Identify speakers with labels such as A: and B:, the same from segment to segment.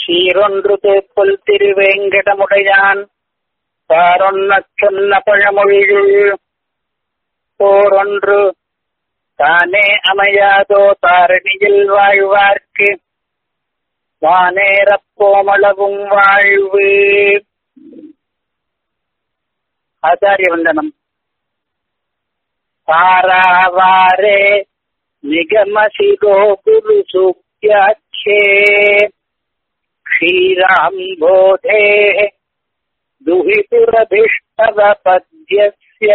A: சீரொன்று தேப்பல் திருவேங்கடமுடையான் தாரொன்னச் சொன்ன பழமொழியுள் போரொன்று தானே அமையாதோ தாரணியில் வாழ்வார்க்கு வானேறப் போமளவும் வாழ்வு ஆச்சாரிய வந்தனம் தாராவாரே நிகமசிகோ குரு சூக்யாட்சே क्षीराम्बोधे दुहितुरभिष्टवपद्यस्य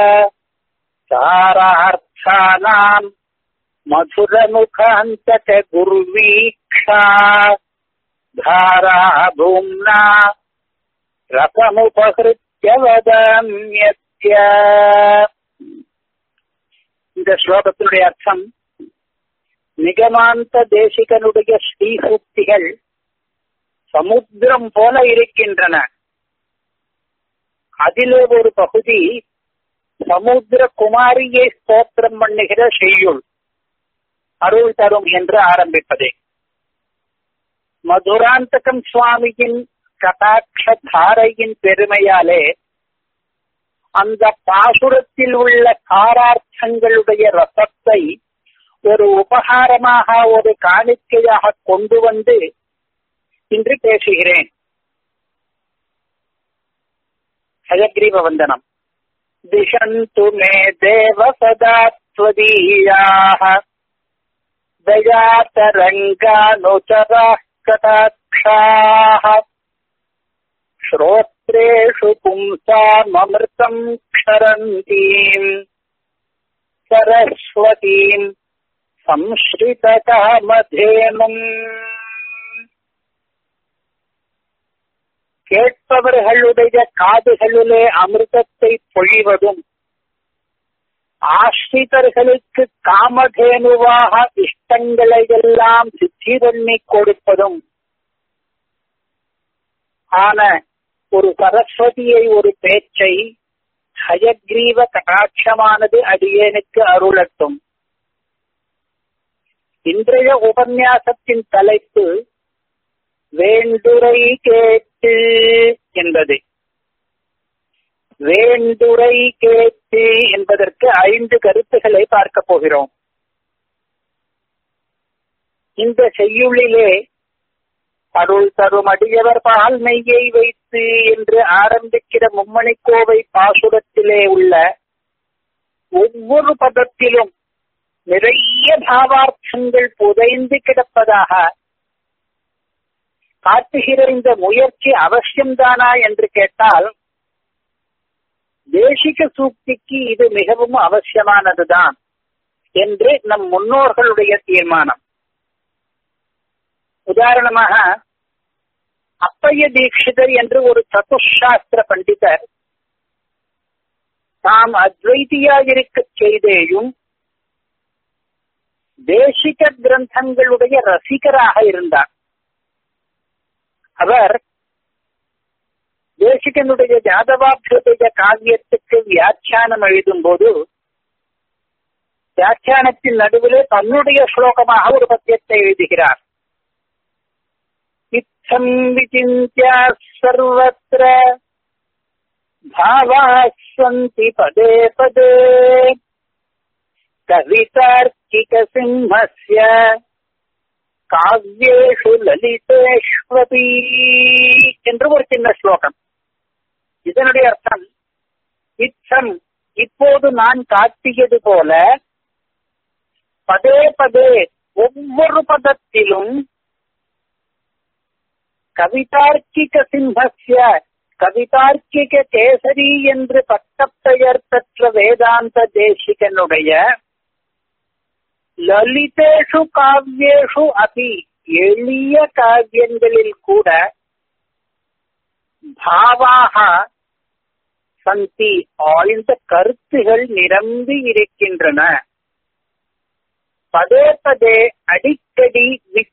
A: सारार्थानाम् मधुरमुखान्त च गुर्वीक्षा धारा भूम्ना रसमुपहृत्य वदाम्यत्य இந்த ஸ்லோகத்தினுடைய அர்த்தம் நிகமாந்த தேசிகனுடைய ஸ்ரீசூக்திகள் சமுத்திரம் போல இருக்கின்றன அதிலே ஒரு பகுதி சமுத்திர குமாரியை ஸ்தோத்திரம் பண்ணுகிற செய்யுள் அருள் தரும் என்று ஆரம்பிப்பதே மதுராந்தகம் சுவாமியின் கடாட்ச தாரையின் பெருமையாலே அந்த பாசுரத்தில் உள்ள காரார்த்தங்களுடைய ரசத்தை ஒரு உபகாரமாக ஒரு காணிக்கையாக கொண்டு வந்து இன்று பேசுகிறேன் ஹயக்ரீவ வந்தனம் திஷந்து மே தேவ சதா त्वदीयाः दयातरङ्गानुचराः कटाक्षाः श्रोत्रेषु पुंसाममृतम् क्षरन्तीम् सरस्वतीम् संश्रितकामधेनुम् கேட்பவர்களுடைய காதுகளிலே அமிர்தத்தை பொழிவதும் ஆஸ்ரிதர்களுக்கு காமதேனுவாக இஷ்டங்களை எல்லாம் சித்தி பண்ணி கொடுப்பதும் ஆன ஒரு சரஸ்வதியை ஒரு பேச்சை ஹயக்ரீவ கடாட்சமானது அடியேனுக்கு அருளட்டும் இன்றைய உபன்யாசத்தின் தலைப்பு வேண்டுரை கேட்டு என்பது வேண்டுரை கேட்டு என்பதற்கு ஐந்து கருத்துக்களை பார்க்க போகிறோம் இந்த செய்யுளிலே அருள் தரும் அடியவர் பால் மெய்யை வைத்து என்று ஆரம்பிக்கிற மும்மணிக்கோவை பாசுரத்திலே உள்ள ஒவ்வொரு பதத்திலும் நிறைய பாவார்த்தங்கள் புதைந்து கிடப்பதாக காட்டுகிற இந்த முயற்சி அவசியம்தானா என்று கேட்டால் தேசிக சூக்திக்கு இது மிகவும் அவசியமானதுதான் என்று நம் முன்னோர்களுடைய தீர்மானம் உதாரணமாக அப்பைய தீட்சிதர் என்று ஒரு சதுஷாஸ்திர பண்டிதர் தாம் அத்வைதியாயிருக்க செய்தேயும் தேசிக கிரந்தங்களுடைய ரசிகராக இருந்தார் அவர் தேசிகனுடைய ஜாதவாபியுடைய காவியத்துக்கு வியாக்கியானம் எழுதும் போது வியாக்கியானத்தின் நடுவிலே தன்னுடைய ஸ்லோகமாக ஒரு பத்தியத்தை எழுதுகிறார் இத்தம் விசிந்திய சர்வத்திர பாவாசந்தி பதே பதே கவிதார்க்கிக சிம்மஸ்ய காவ்யேஷு லலிதேஸ்வதி என்று ஒரு சின்ன ஸ்லோகம் இதனுடைய அர்த்தம் இச்சம் இப்போது நான் காட்டியது போல பதே பதே ஒவ்வொரு பதத்திலும் கவிதார்க்கிக சிம்மஸ்ய கவிதார்க்கிக கேசரி என்று பட்டப்பெயர் பெற்ற வேதாந்த தேசிகனுடைய லலிதேஷு காவியேஷு அபி எளிய காவியங்களில் கூட பாவாக சந்தி ஆழ்ந்த கருத்துகள் நிரம்பி இருக்கின்றன பதே பதே அடிக்கடி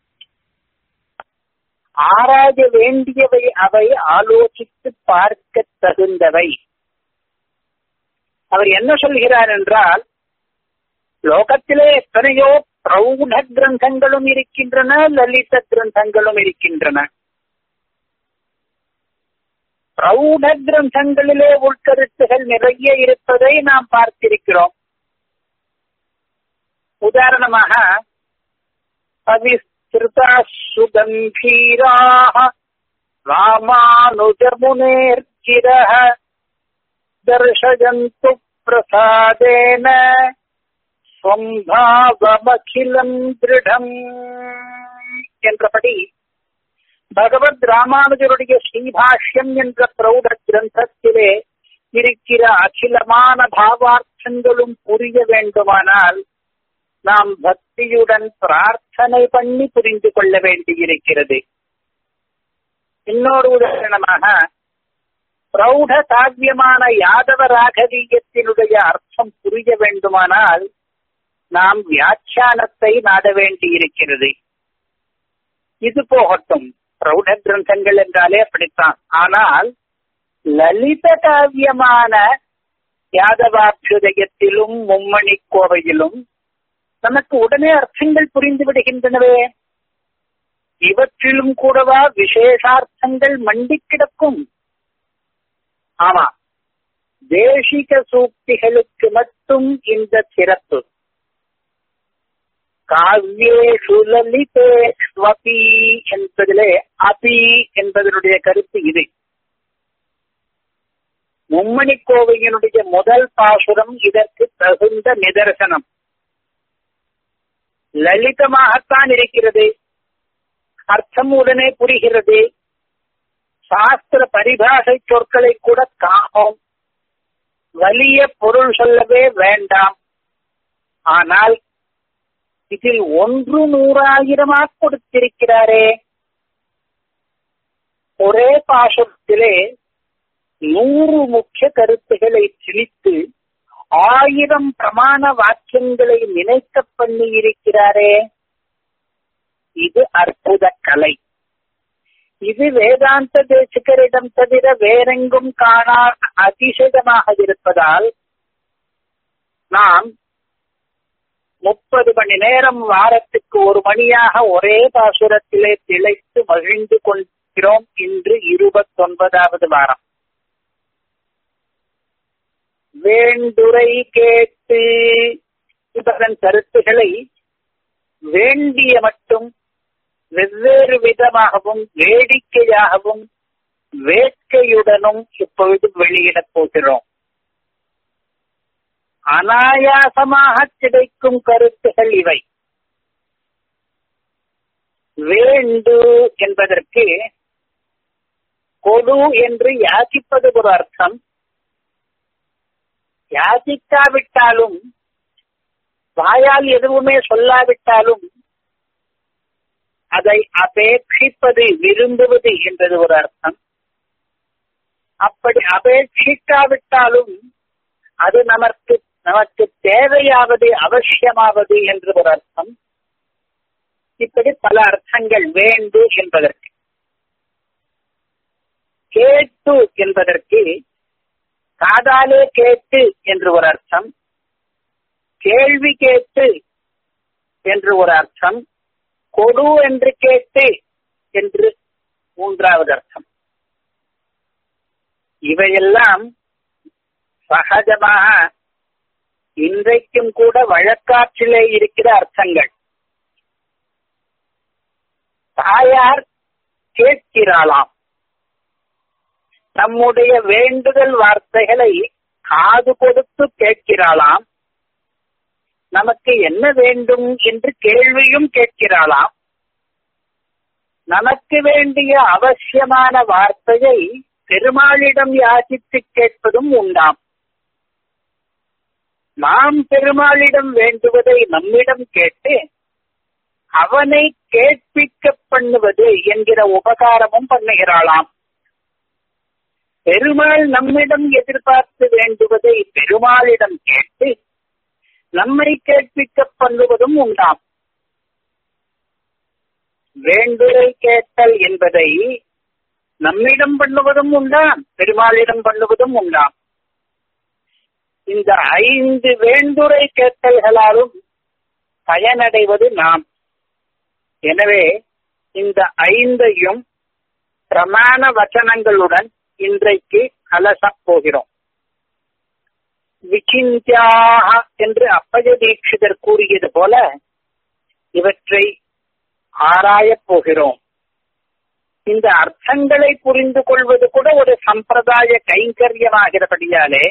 A: ஆராய வேண்டியவை அவை ஆலோசித்து பார்க்க தகுந்தவை அவர் என்ன சொல்கிறார் என்றால் லோகத்திலே எத்தனையோ பிரௌட கிரந்தங்களும் இருக்கின்றன லலித கிரந்தங்களும் இருக்கின்றன பிரௌಢ கிரந்தங்களிலே உட்கருத்துகள் நிறைய இருப்பதை நாம் பார்த்திருக்கிறோம் உதாரணமாக பவிஸ்திருதா சுகம்பீராக ராமானுஜமுனேர்கிரக தர்ஷயந்து பிரசாதேன ஸ்வம்பாவமகிலம் திருடம் என்றபடி பகவத் ராமானுஜருடைய ஸ்ரீபாஷ்யம் என்ற பிரௌட கிரந்தத்திலே இருக்கிற அகிலமான பாவார்த்தங்களும் புரிய வேண்டுமானால் நாம் பக்தியுடன் பிரார்த்தனை பண்ணி புரிந்து கொள்ள வேண்டியிருக்கிறது இன்னொரு உதாரணமாக பிரௌட காவியமான யாதவ ராகவீயத்தினுடைய அர்த்தம் புரிய வேண்டுமானால் நாம் வியாக்கியானத்தை நாட வேண்டியிருக்கிறது இது போகட்டும் பிரௌட கிரந்தங்கள் என்றாலே அப்படித்தான் ஆனால் லலித காவியமான யாதவாபியுதயத்திலும் மும்மணி கோவையிலும் நமக்கு உடனே அர்த்தங்கள் புரிந்து விடுகின்றனவே இவற்றிலும் கூடவா விசேஷார்த்தங்கள் மண்டி கிடக்கும் ஆமா தேசிக சூக்திகளுக்கு மட்டும் இந்த சிறப்பு காவ்யேஷு லலிதேஷ்வபி என்பதிலே அபி என்பதனுடைய கருத்து இது மும்மணி கோவையினுடைய முதல் பாசுரம் இதற்கு தகுந்த நிதர்சனம் லலிதமாகத்தான் இருக்கிறது அர்த்தம் உடனே புரிகிறது சாஸ்திர பரிபாஷை சொற்களை கூட காணோம் வலிய பொருள் சொல்லவே வேண்டாம் ஆனால் இதில் ஒன்று நூறாயிரமாக கொடுத்திருக்கிறாரே ஒரே பாசத்திலே நூறு முக்கிய கருத்துக்களை திணித்து ஆயிரம் பிரமாண வாக்கியங்களை நினைக்க பண்ணி இருக்கிறாரே இது அற்புத கலை இது வேதாந்த தேசிகரிடம் தவிர வேறெங்கும் காணாத அதிசயமாக இருப்பதால் நாம் முப்பது மணி நேரம் வாரத்துக்கு ஒரு மணியாக ஒரே பாசுரத்திலே திளைத்து மகிழ்ந்து கொண்டிருக்கிறோம் இன்று இருபத்தொன்பதாவது வாரம் வேண்டுரை கேட்டு இதன் கருத்துக்களை வேண்டிய மட்டும் வெவ்வேறு விதமாகவும் வேடிக்கையாகவும் வேட்கையுடனும் இப்பொழுது வெளியிடப் போகிறோம் அனாயாசமாக கிடைக்கும் கருத்துகள் இவை வேண்டு என்பதற்கு கொடு என்று யாசிப்பது ஒரு அர்த்தம் யாசிக்காவிட்டாலும் வாயால் எதுவுமே சொல்லாவிட்டாலும் அதை அபேட்சிப்பது விரும்புவது என்பது ஒரு அர்த்தம் அப்படி அபேட்சிக்காவிட்டாலும் அது நமக்கு நமக்கு தேவையாவது அவசியமாவது என்று ஒரு அர்த்தம் இப்படி பல அர்த்தங்கள் வேண்டு என்பதற்கு கேட்டு என்பதற்கு காதாலே கேட்டு என்று ஒரு அர்த்தம் கேள்வி கேட்டு என்று ஒரு அர்த்தம் கொடு என்று கேட்டு என்று மூன்றாவது அர்த்தம் இவையெல்லாம் சகஜமாக இன்றைக்கும் கூட வழக்காற்றிலே இருக்கிற அர்த்தங்கள் தாயார் கேட்கிறாளாம் நம்முடைய வேண்டுதல் வார்த்தைகளை காது கொடுத்து கேட்கிறாளாம் நமக்கு என்ன வேண்டும் என்று கேள்வியும் கேட்கிறாளாம் நமக்கு வேண்டிய அவசியமான வார்த்தையை பெருமாளிடம் யாசித்து கேட்பதும் உண்டாம் நாம் பெருமாளிடம் வேண்டுவதை நம்மிடம் கேட்டு அவனை கேட்பிக்க பண்ணுவது என்கிற உபகாரமும் பண்ணுகிறாளாம் பெருமாள் நம்மிடம் எதிர்பார்த்து வேண்டுவதை பெருமாளிடம் கேட்டு நம்மை கேட்பிக்க பண்ணுவதும் உண்டாம் வேண்டுரை கேட்டல் என்பதை நம்மிடம் பண்ணுவதும் உண்டாம் பெருமாளிடம் பண்ணுவதும் உண்டாம் இந்த ஐந்து வேண்டுரை கேட்டல்களாலும் பயனடைவது நாம் எனவே இந்த ஐந்தையும் பிரமாண வச்சனங்களுடன் இன்றைக்கு அலசப் போகிறோம் விசிந்தியாக என்று அப்பய தீட்சிதர் கூறியது போல இவற்றை ஆராயப் போகிறோம் இந்த அர்த்தங்களை புரிந்து கொள்வது கூட ஒரு சம்பிரதாய கைங்கரியமாகிறபடியாலே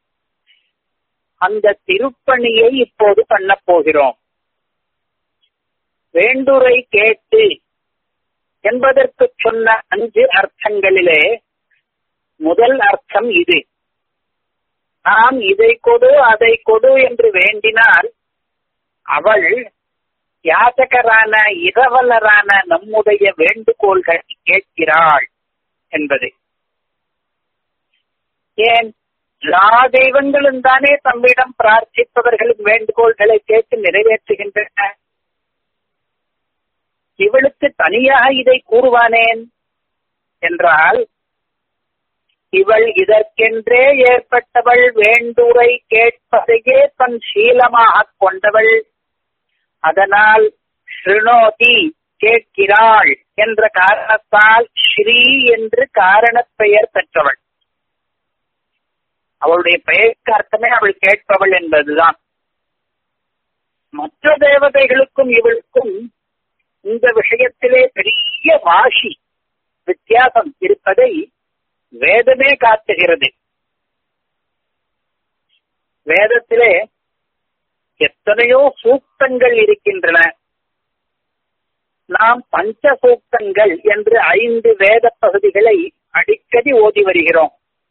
A: அந்த திருப்பணியை இப்போது பண்ண போகிறோம் வேண்டுரை கேட்டு என்பதற்கு சொன்ன அஞ்சு அர்த்தங்களிலே முதல் அர்த்தம் இது நாம் இதை கொடு அதை கொடு என்று வேண்டினால் அவள் யாசகரான இரவலரான நம்முடைய வேண்டுகோள்களை கேட்கிறாள் என்பது ஏன் எல்லா தெய்வங்களும் தானே தம்மிடம் பிரார்த்திப்பவர்களின் வேண்டுகோள்களை கேட்டு நிறைவேற்றுகின்றன இவளுக்கு தனியாக இதை கூறுவானேன் என்றால் இவள் இதற்கென்றே ஏற்பட்டவள் வேண்டுரை கேட்பதையே தன் சீலமாக கொண்டவள் அதனால் ஸ்ருணோதி கேட்கிறாள் என்ற காரணத்தால் ஸ்ரீ என்று காரணப் பெயர் பெற்றவள் அவளுடைய பெயருக்கு அர்த்தமே அவள் கேட்பவள் என்பதுதான் மற்ற தேவதைகளுக்கும் இவளுக்கும் இந்த விஷயத்திலே பெரிய வாசி வித்தியாசம் இருப்பதை வேதமே காட்டுகிறது வேதத்திலே எத்தனையோ சூக்தங்கள் இருக்கின்றன நாம் பஞ்ச சூக்தங்கள் என்று ஐந்து வேத பகுதிகளை அடிக்கடி ஓதி வருகிறோம்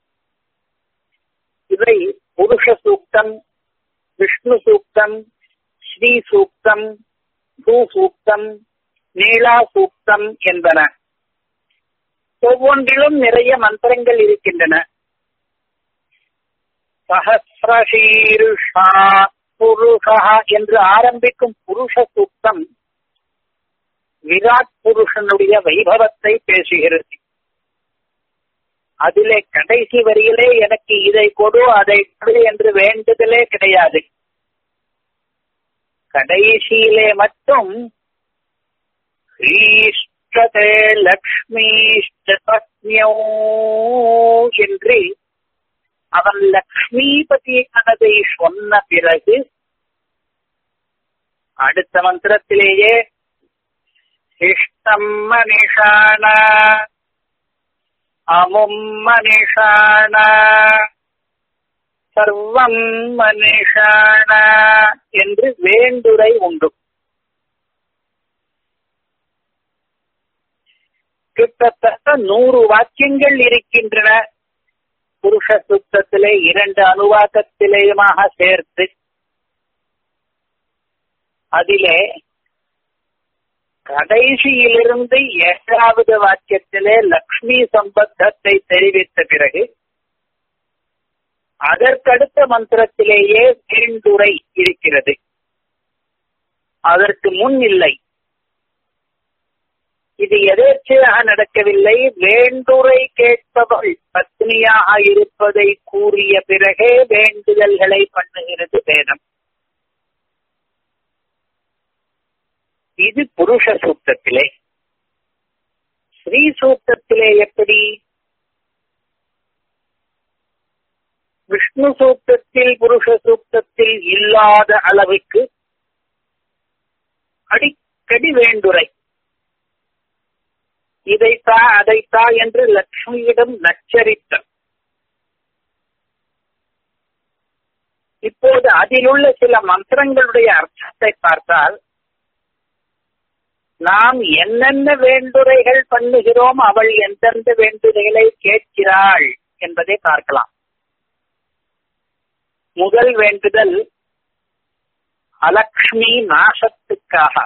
A: இவை புருஷ சூக்தம் விஷ்ணு சூக்தம் ஸ்ரீ சூக்தம் பூ சூக்தம் நீலா சூக்தம் என்பன ஒவ்வொன்றிலும் நிறைய மந்திரங்கள் இருக்கின்றன சஹசிரசீருஷா புருஷா என்று ஆரம்பிக்கும் புருஷ சூக்தம் விராட் புருஷனுடைய வைபவத்தை பேசுகிறது அதிலே கடைசி வரியிலே எனக்கு இதை கொடு அதை கொடு என்று வேண்டுதலே கிடையாது கடைசியிலே மட்டும் ஸ்ரீஷ்டதே லக்ஷ்மீஷ்டோ என்று அவன் லக்ஷ்மிபதியானதை சொன்ன பிறகு அடுத்த மந்திரத்திலேயே இஷ்டம் மனிஷான அமும் மனிஷான சர்வம் மனிஷான என்று வேண்டுரை உண்டு கிட்டத்தட்ட நூறு வாக்கியங்கள் இருக்கின்றன புருஷ சுத்தத்திலே இரண்டு அனுவாக்கத்திலேயுமாக சேர்த்து அதிலே கடைசியிலிருந்து ஏழாவது வாக்கியத்திலே லக்ஷ்மி சம்பந்தத்தை தெரிவித்த பிறகு அதற்கடுத்த மந்திரத்திலேயே வேண்டுரை இருக்கிறது அதற்கு முன் இல்லை இது எதேச்சையாக நடக்கவில்லை வேண்டுரை கேட்பவள் பத்னியாக இருப்பதை கூறிய பிறகே வேண்டுதல்களை பண்ணுகிறது வேதம் இது புருஷ சூக்தத்திலே ஸ்ரீ சூக்தத்திலே எப்படி விஷ்ணு சூக்தத்தில் புருஷ சூக்தத்தில் இல்லாத அளவுக்கு அடிக்கடி வேண்டுரை இதைத்தா அதைத்தா என்று லக்ஷ்மியிடம் நச்சரித்த இப்போது அதிலுள்ள சில மந்திரங்களுடைய அர்த்தத்தை பார்த்தால் நாம் என்னென்ன வேண்டுரைகள் பண்ணுகிறோம் அவள் எந்தெந்த வேண்டுரைகளை கேட்கிறாள் என்பதை பார்க்கலாம் முதல் வேண்டுதல் அலக்ஷ்மி நாசத்துக்காக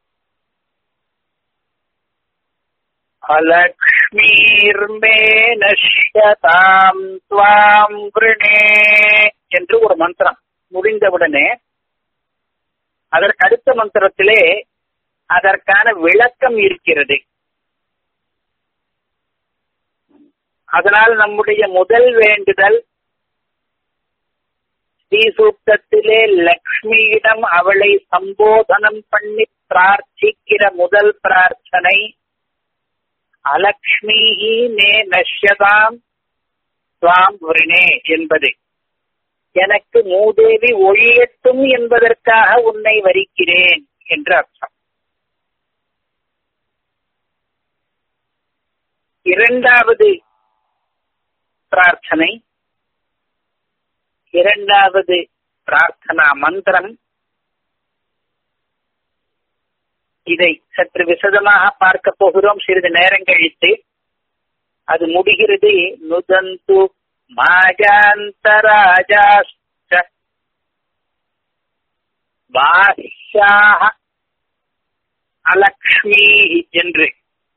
A: அலக்ஷ்மீர்மே நஷ்யதாம் துவாம் விருணே என்று ஒரு மந்திரம் முடிந்தவுடனே அதற்கு அடுத்த மந்திரத்திலே அதற்கான விளக்கம் இருக்கிறது அதனால் நம்முடைய முதல் வேண்டுதல் ஸ்ரீசூக்தத்திலே லக்ஷ்மியிடம் அவளை சம்போதனம் பண்ணி பிரார்த்திக்கிற முதல் பிரார்த்தனை அலக்ஷ்மி மே நஷ்யதாம் துவாம் விருணே என்பது எனக்கு மூதேவி ஒழியட்டும் என்பதற்காக உன்னை வரிக்கிறேன் என்று அர்த்தம் இரண்டாவது பிரார்த்தனை இரண்டாவது பிரார்த்தனா மந்திரம் இதை சற்று விசதமாக பார்க்க போகிறோம் சிறிது நேரம் கழித்து அது முடிகிறது நுதந்து மாஜாந்தராஜாஸ்ட பாஷ்யாக அலக்ஷ்மி என்று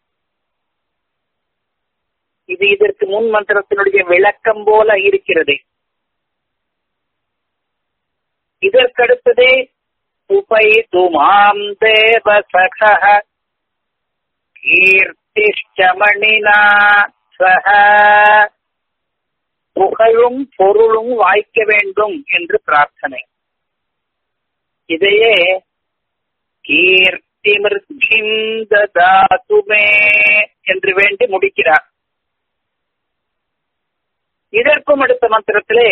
A: இது இதற்கு முன் மந்திரத்தினுடைய விளக்கம் போல இருக்கிறது இதற்கடுத்தது உபைது மாம் தேவ சக கீர்த்திஷ்டமணினா சக புகழும் பொருளும் வாய்க்க வேண்டும் என்று பிரார்த்தனை இதையே கீர்த்தி மிருத்திம் ததாதுமே என்று வேண்டி முடிக்கிறார் இதற்கும் அடுத்த மந்திரத்திலே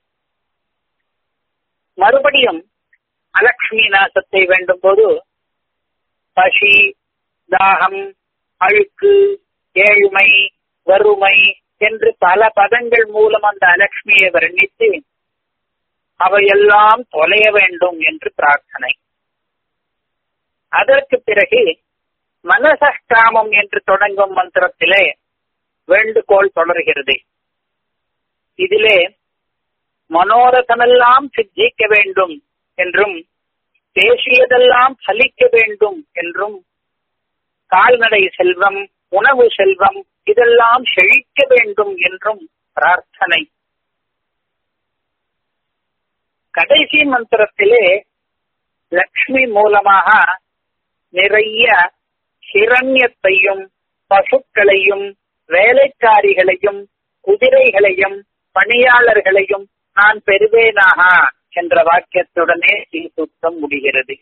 A: மறுபடியும் அலக்ஷ்மி நாசத்தை வேண்டும் போது பசி தாகம் அழுக்கு ஏழ்மை வறுமை என்று பல பதங்கள் மூலம் அந்த அலக்ஷ்மியை வர்ணித்து அவையெல்லாம் தொலைய வேண்டும் என்று பிரார்த்தனை அதற்கு பிறகு மனசஷ்டாமம் என்று தொடங்கும் மந்திரத்திலே வேண்டுகோள் தொடர்கிறது இதிலே மனோரதமெல்லாம் சித்திக்க வேண்டும் என்றும் பேசியதெல்லாம் பலிக்க வேண்டும் என்றும் கால்நடை செல்வம் உணவு செல்வம் இதெல்லாம் செழிக்க வேண்டும் என்றும் பிரார்த்தனை கடைசி மந்திரத்திலே லக்ஷ்மி மூலமாக நிறைய ஹிரண்யத்தையும் பசுக்களையும் வேலைக்காரிகளையும் குதிரைகளையும் பணியாளர்களையும் நான் பெறுவேனாக என்ற வாக்கியத்துடனே ஸ்ரீசூத்தம் முடிகிறது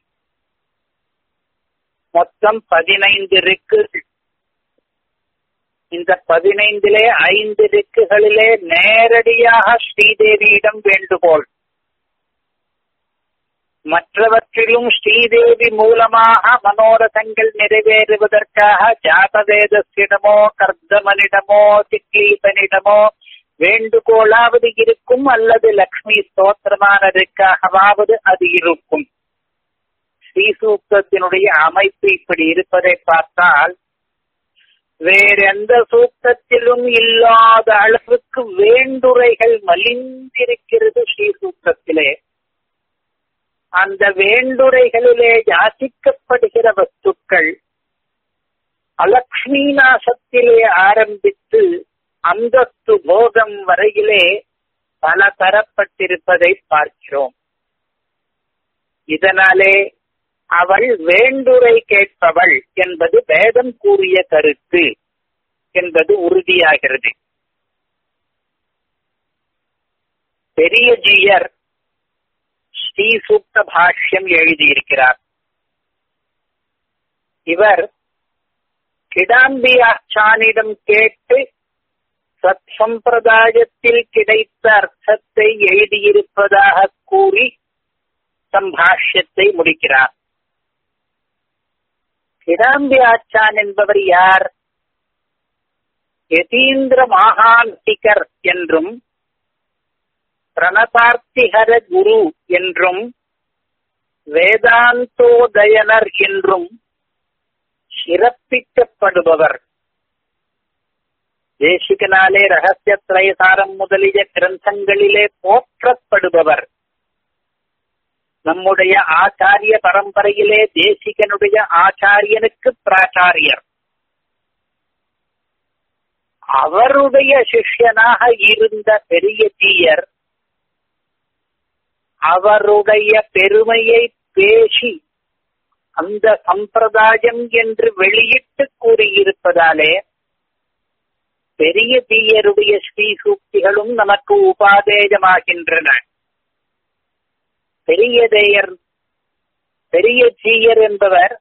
A: மொத்தம் பதினைந்து ரிக்கு இந்த பதினைந்திலே ஐந்து ரிக்குகளிலே நேரடியாக ஸ்ரீதேவியிடம் வேண்டுகோள் மற்றவற்றிலும் ஸ்ரீதேவி மூலமாக மனோரதங்கள் நிறைவேறுவதற்காக ஜாதவேதத்திடமோ கர்தமனிடமோ சிக்லீசனிடமோ வேண்டுகோளாவது இருக்கும் அல்லது லக்ஷ்மி ஸ்தோத்திரமானதற்காகவாவது அது இருக்கும் ஸ்ரீசூக்தத்தினுடைய அமைப்பு இப்படி இருப்பதை பார்த்தால் வேறெந்த சூக்தத்திலும் இல்லாத அளவுக்கு வேண்டுரைகள் மலிந்திருக்கிறது ஸ்ரீசூக்தத்திலே அந்த வேண்டுரைகளிலே யாசிக்கப்படுகிற வஸ்துக்கள் அலக்ஷ்மி நாசத்திலே ஆரம்பித்து அந்தஸ்து போகம் வரையிலே பல தரப்பட்டிருப்பதை பார்க்கிறோம் இதனாலே அவள் வேண்டுரை கேட்பவள் என்பது வேதம் கூறிய கருத்து என்பது உறுதியாகிறது பெரிய ஜீயர் ஸ்ரீசூக்த பாஷ்யம் எழுதியிருக்கிறார் இவர் கிடாம்பி ஆச்சானிடம் கேட்டு சத் சம்பிரதாயத்தில் கிடைத்த அர்த்தத்தை எழுதியிருப்பதாக கூறி சம்பாஷ்யத்தை முடிக்கிறார் கிடாம்பி ஆச்சான் என்பவர் யார் யதீந்திர மாகாந்திகர் என்றும் பிரணதார்த்திகர குரு என்றும் வேதாந்தோதயனர் என்றும் சிறப்பிக்கப்படுபவர் தேசிகனாலே ரகசிய திரயசாரம் முதலிய கிரந்தங்களிலே போற்றப்படுபவர் நம்முடைய ஆச்சாரிய பரம்பரையிலே தேசிகனுடைய ஆச்சாரியனுக்கு பிராச்சாரியர் அவருடைய சிஷ்யனாக இருந்த பெரிய தீயர் அவருடைய பெருமையை பேசி அந்த சம்பிரதாயம் என்று வெளியிட்டு கூறியிருப்பதாலே பெரிய தீயருடைய ஸ்ரீசூக்திகளும் நமக்கு உபாதேயமாகின்றன பெரிய தேயர் பெரிய ஜீயர் என்பவர்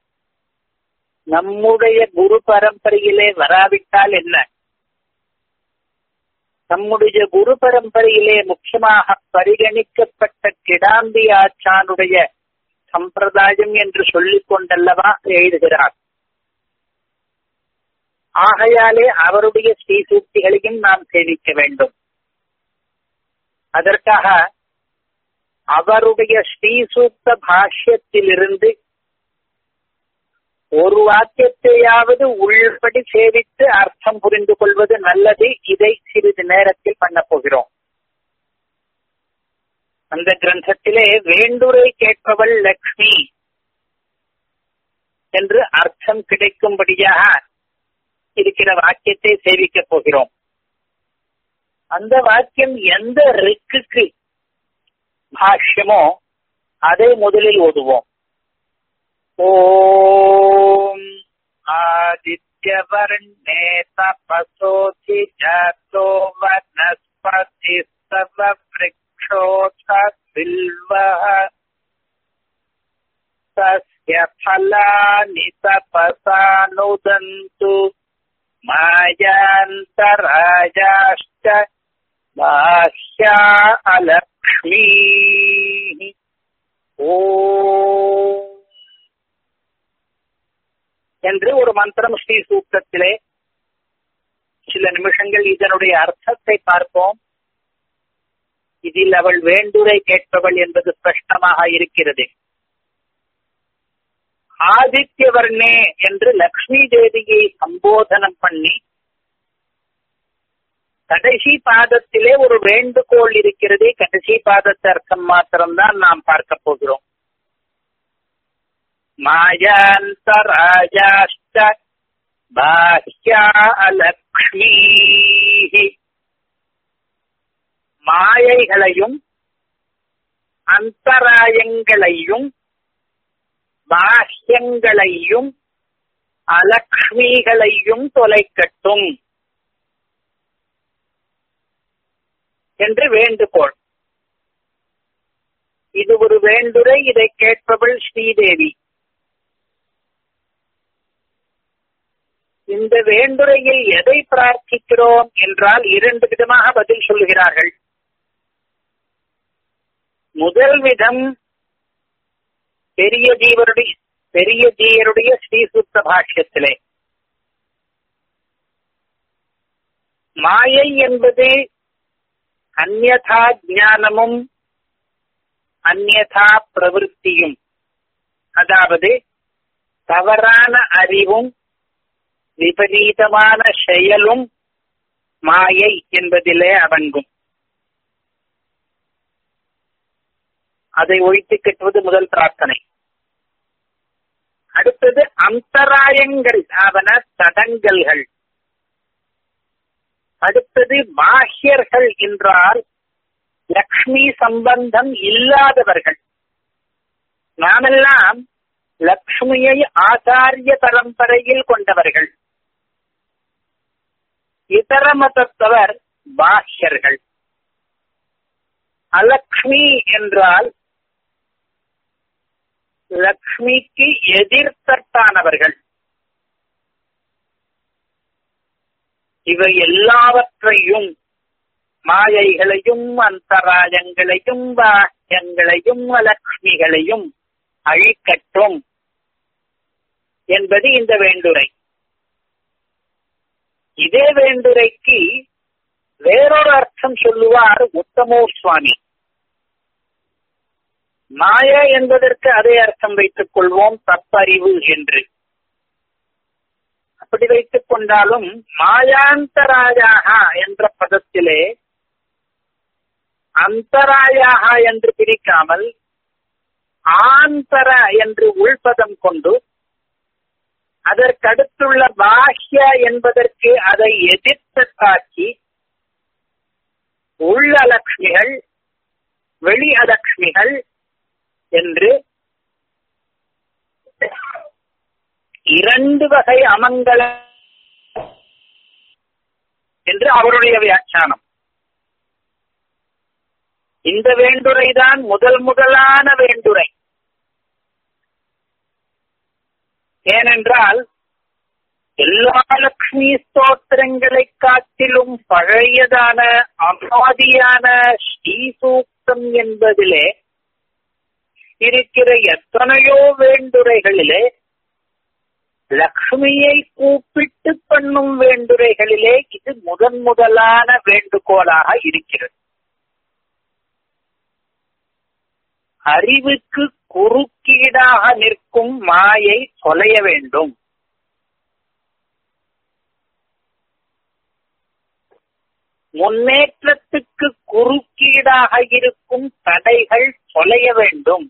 A: நம்முடைய குரு பரம்பரையிலே வராவிட்டால் என்ன நம்முடைய குரு பரம்பரையிலே முக்கியமாக பரிகணிக்கப்பட்ட கிடாம்பி ஆச்சானுடைய சம்பிரதாயம் என்று சொல்லிக் கொண்டல்லவா எழுதுகிறார் ஆகையாலே அவருடைய ஸ்ரீசூக்திகளையும் நாம் சேவிக்க வேண்டும் அதற்காக அவருடைய ஸ்ரீசூக்த பாஷ்யத்திலிருந்து ஒரு வாக்கியத்தையாவது உள்படி சேவித்து அர்த்தம் புரிந்து கொள்வது நல்லது இதை சிறிது நேரத்தில் பண்ண போகிறோம் அந்த கிரந்தத்திலே வேண்டுரை கேட்பவள் லக்ஷ்மி என்று அர்த்தம் கிடைக்கும்படியாக இருக்கிற வாக்கியத்தை சேவிக்கப் போகிறோம் அந்த வாக்கியம் எந்த ரிக்குக்கு பாஷ்யமோ அதை முதலில் ஓதுவோம் ஓம் ஆதித்யவர்ணே தபசோதி ஜாதோ வனஸ்பதி சவ वृक्षोऽथ बिल्वः तस्य फलानि तपसानुदन्तु मायान्तराजाश्च बाह्या अलक्ष्मीः ஓ என்று ஒரு மந்திரம் ஸ்ரீ சூக்தத்திலே சில நிமிஷங்கள் இதனுடைய அர்த்தத்தை பார்ப்போம் இதில் அவள் வேண்டுரை கேட்பவள் என்பது ஸ்பஷ்டமாக இருக்கிறது ஆதித்யவர்ணே என்று லக்ஷ்மி தேவியை சம்போதனம் பண்ணி கடைசி பாதத்திலே ஒரு வேண்டுகோள் இருக்கிறது கடைசி பாதத்து அர்த்தம் மாத்திரம்தான் நாம் பார்க்க போகிறோம் மாயாந்தராஜாஷ்ட பாஹ்யா லக்ஷ்மீ மாயைகளையும் அந்தராயங்களையும் பாஹ்யங்களையும் அலக்ஷ்மிகளையும் தொலைக்கட்டும் என்று வேண்டுகோள் இது ஒரு வேண்டுரை இதை கேட்பவள் ஸ்ரீதேவி இந்த வேண்டுரையில் எதை பிரார்த்திக்கிறோம் என்றால் இரண்டு விதமாக பதில் சொல்லுகிறார்கள் முதல் விதம் பெரிய ஜீவருடைய பெரிய ஜீயருடைய ஸ்ரீசுத்த பாஷ்யத்திலே மாயை என்பது அந்யதா ஞானமும் அந்யதா பிரவருத்தியும் அதாவது தவறான அறிவும் விபரீதமான செயலும் மாயை என்பதிலே அடங்கும் அதை ஒழித்து கட்டுவது முதல் பிரார்த்தனை அடுத்தது அந்தராயங்கள் ஆவன தடங்கல்கள் அடுத்தது பாஹ்யர்கள் என்றால் லக்ஷ்மி சம்பந்தம் இல்லாதவர்கள் நாமெல்லாம் லக்ஷ்மியை ஆச்சாரிய பரம்பரையில் கொண்டவர்கள் இதர மதத்தவர் பாஹ்யர்கள் அலக்ஷ்மி என்றால் லக்ஷ்மிக்கு எதிர்த்தட்டானவர்கள் இவை எல்லாவற்றையும் மாயைகளையும் அந்தராயங்களையும் பாஹ்யங்களையும் அலக்ஷ்மிகளையும் அழிக்கட்டும் என்பது இந்த வேண்டுரை இதே வேண்டுரைக்கு வேறொரு அர்த்தம் சொல்லுவார் உத்தமோ சுவாமி மாய என்பதற்கு அதே அர்த்தம் வைத்துக் கொள்வோம் தப்பறிவு என்று அப்படி வைத்துக் கொண்டாலும் மாயாந்தராயாக என்ற பதத்திலே அந்தராயாக என்று பிரிக்காமல் ஆந்தர என்று உள்பதம் கொண்டு அதற்கடுத்துள்ள பாஹ்ய என்பதற்கு அதை எதிர்த்து காட்சி உள்ள லக்ஷ்மிகள் வெளி அலக்ஷ்மிகள் என்று இரண்டு வகை அமங்கல என்று அவருடைய வியாக்கியானம் இந்த வேண்டுரைதான் முதல் முதலான வேண்டுரை ஏனென்றால் எல்லா லக்ஷ்மி ஸ்தோத்திரங்களை காட்டிலும் பழையதான அபாதியான ஸ்ரீசூக்தம் என்பதிலே இருக்கிற எத்தனையோ வேண்டுரைகளிலே லக்ஷ்மியை கூப்பிட்டு பண்ணும் வேண்டுரைகளிலே இது முதன் முதலான வேண்டுகோளாக இருக்கிறது அறிவுக்கு குறுக்கீடாக நிற்கும் மாயை தொலைய வேண்டும் முன்னேற்றத்துக்கு குறுக்கீடாக இருக்கும் தடைகள் தொலைய வேண்டும்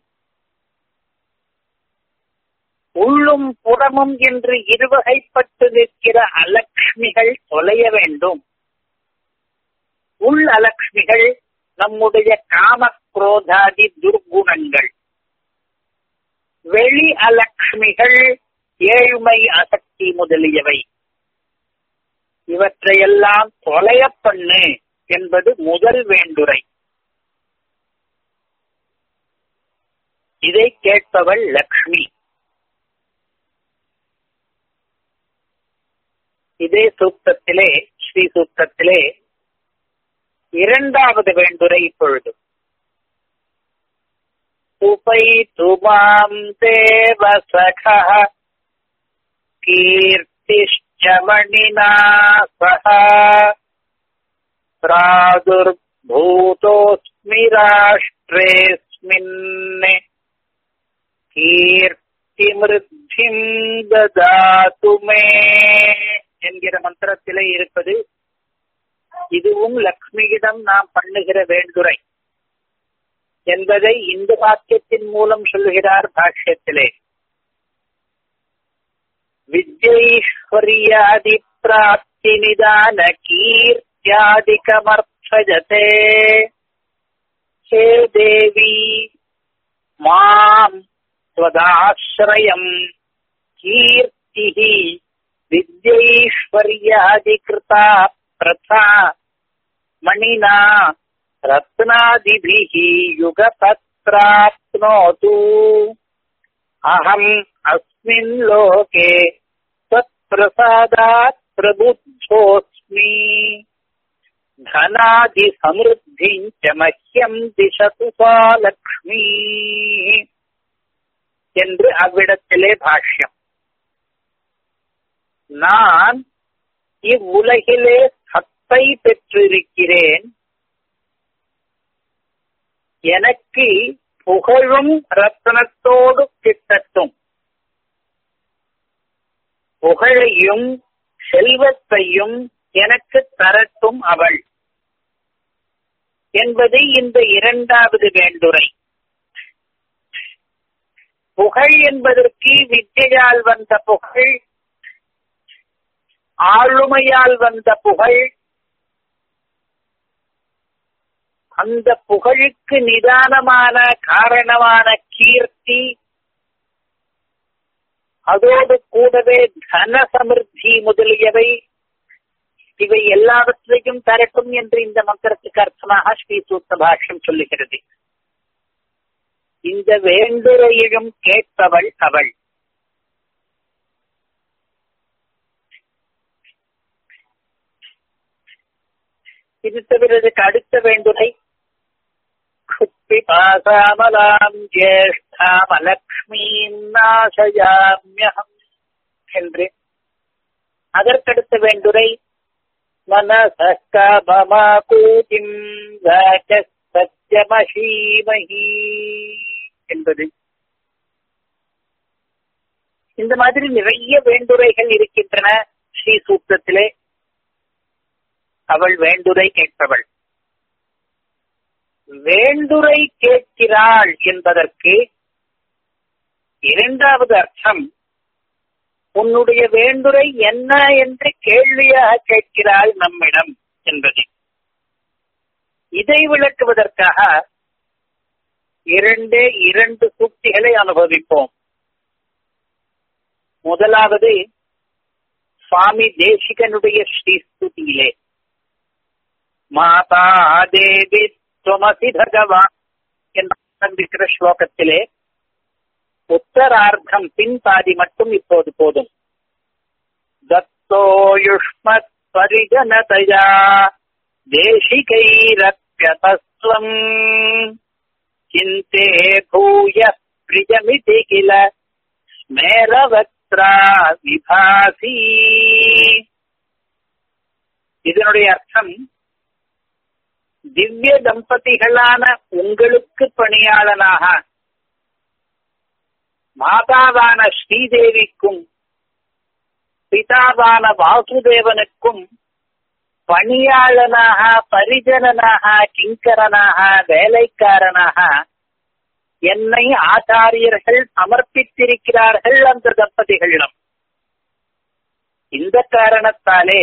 A: உள்ளும் புறமும் என்று இருவகைப்பட்டு நிற்கிற அலக்ஷ்மிகள் தொலைய வேண்டும் உள் அலக்ஷ்மிகள் நம்முடைய காம குரோதாதி துர்குணங்கள் வெளி அலக்ஷ்மிகள் ஏழ்மை அசக்தி முதலியவை இவற்றையெல்லாம் தொலைய பண்ணு என்பது முதல் வேண்டுரை இதை கேட்பவள் லக்ஷ்மி இதே சூக்தத்திலே ஸ்ரீ சூக்தத்திலே இரண்டாவது வேண்டுரை இப்பொழுது உபை துமாம் தேவ சக கீர்த்திஷ்டமணினா சக प्रादुर्भूतोऽस्मि राष्ट्रेऽस्मिन् கீர்த்திமிருத்திம் ததாது மே என்கிற மந்திரத்திலே இருப்பது இதுவும் லக்ஷ்மியிடம் நாம் பண்ணுகிற வேண்டுரை என்பதை இந்த வாக்கியத்தின் மூலம் சொல்லுகிறார் பாஷ்யத்திலே வித்யைஸ்வர்யாதி பிராப்தி நிதான கீர்த்தியாதிகமர்த்தஜதே ஹே தேவி மாம் त्वदाश्रयम् कीर्तिः विद्यैश्वर्यादिकृता प्रथा मणिना रत्नादिभिः युगपत्राप्नोतु अहम् अस्मिन् लोके त्वत्प्रसादात् प्रबुद्धोऽस्मि धनादिसमृद्धिम् च मह्यम् दिशतु सा लक्ष्मी என்று அவ்விடத்திலே பாஷ்யம் நான் இவ்வுலகிலே சத்தை பெற்றிருக்கிறேன் எனக்கு புகழும் ரத்னத்தோடு கிட்டட்டும் புகழையும் செல்வத்தையும் எனக்கு தரட்டும் அவள் என்பது இந்த இரண்டாவது வேண்டுரை புகழ் என்பதற்கு வித்தையால் வந்த புகழ் ஆளுமையால் வந்த புகழ் அந்த புகழுக்கு நிதானமான காரணமான கீர்த்தி அதோடு கூடவே தன சமிருத்தி முதலியவை இவை எல்லாவற்றையும் தரட்டும் என்று இந்த மந்திரத்துக்கு அர்த்தமாக ஸ்ரீ சூத்த பாஷ்யம் சொல்லுகிறது இந்த வேண்டுரையிலும் கேட்பவள் அவள் இது தவிர இதுக்கு அடுத்த வேண்டுரை பாசாமலாம் ஜேஷ்டாம் அலக்ஷ்மீம் நாசயாமியகம் என்று அதற்கடுத்த வேண்டுரை மனசூதிம் சத்தியமசீமஹி என்பது இந்த மாதிரி நிறைய வேண்டுரைகள் இருக்கின்றன ஸ்ரீ சூக்தத்திலே அவள் வேண்டுரை கேட்பவள் வேண்டுரை கேட்கிறாள் என்பதற்கு இரண்டாவது அர்த்தம் உன்னுடைய வேண்டுரை என்ன என்று கேள்வியாக கேட்கிறாள் நம்மிடம் என்பது இதை விளக்குவதற்காக இரண்டே இரண்டு சூக்திகளை அனுபவிப்போம் முதலாவது சுவாமி தேசிகனுடைய ஸ்ரீஸ்துதியிலே மாதா தேவி துவமசி பகவான் என்று ஆரம்பிக்கிற ஸ்லோகத்திலே உத்தரார்த்தம் பின்பாதி மட்டும் இப்போது போதும் दत्तो युष्मत् परिजनतया देशिकैरप्यतस्त्वम् चिन्ते भूयः प्रियमिति किल ஸ்மேரவக்ரா விபாசி இதனுடைய அர்த்தம் திவ்ய தம்பதிகளான உங்களுக்கு பணியாளனாக மாதாவான ஸ்ரீதேவிக்கும் பிதாவான வாசுதேவனுக்கும் பணியாளனாக பரிஜனனாக கிங்கரனாக வேலைக்காரனாக என்னை ஆச்சாரியர்கள் சமர்ப்பித்திருக்கிறார்கள் அந்த தம்பதிகளிடம் இந்த காரணத்தாலே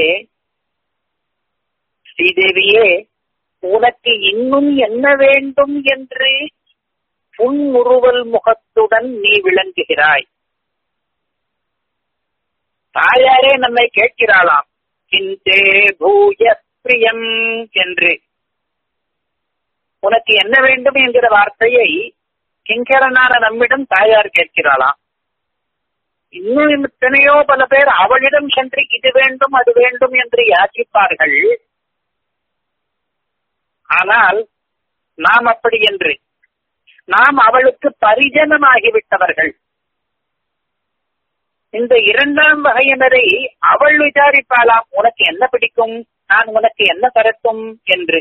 A: ஸ்ரீதேவியே உனக்கு இன்னும் என்ன வேண்டும் என்று புன்முறுவல் முகத்துடன் நீ விளங்குகிறாய் தாயாரே நம்மை கேட்கிறாளாம் கிந்தே பூய பிரியம் என்று உனக்கு என்ன வேண்டும் என்கிற வார்த்தையை கிங்கரனான நம்மிடம் தாயார் கேட்கிறாளாம் இன்னும் எத்தனையோ பல பேர் அவளிடம் சென்று இது வேண்டும் அது வேண்டும் என்று யாசிப்பார்கள் ஆனால் நாம் அப்படி என்று நாம் அவளுக்கு பரிஜனமாகிவிட்டவர்கள் இந்த இரண்டாம் வகையினரை அவள் விசாரிப்பாளாம் உனக்கு என்ன பிடிக்கும் நான் உனக்கு என்ன தரட்டும் என்று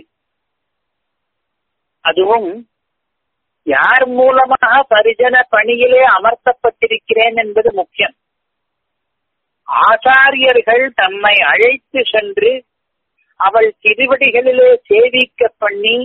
A: அதுவும் யார் மூலமாக பரிஜன பணியிலே அமர்த்தப்பட்டிருக்கிறேன் என்பது முக்கியம் ஆச்சாரியர்கள் தம்மை அழைத்து சென்று அவள் திருவடிகளிலே சேவிக்க பண்ணி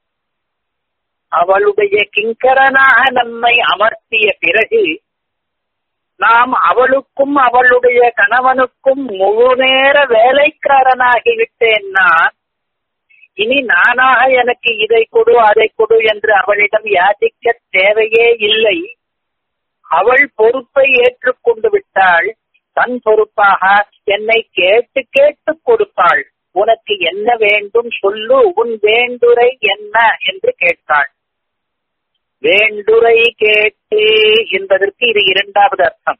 A: அவளுடைய கிங்கரனாக நம்மை அமர்த்திய பிறகு நாம் அவளுக்கும் அவளுடைய கணவனுக்கும் முழு நேர வேலைக்காரனாகிவிட்டேன் நான் இனி நானாக எனக்கு இதை கொடு அதை கொடு என்று அவளிடம் யாசிக்க தேவையே இல்லை அவள் பொறுப்பை ஏற்றுக்கொண்டு விட்டாள் தன் பொறுப்பாக என்னை கேட்டு கேட்டு கொடுப்பாள் உனக்கு என்ன வேண்டும் சொல்லு உன் வேண்டுரை என்ன என்று கேட்டாள் வேண்டுரை கேட்டு என்பதற்கு இது இரண்டாவது அர்த்தம்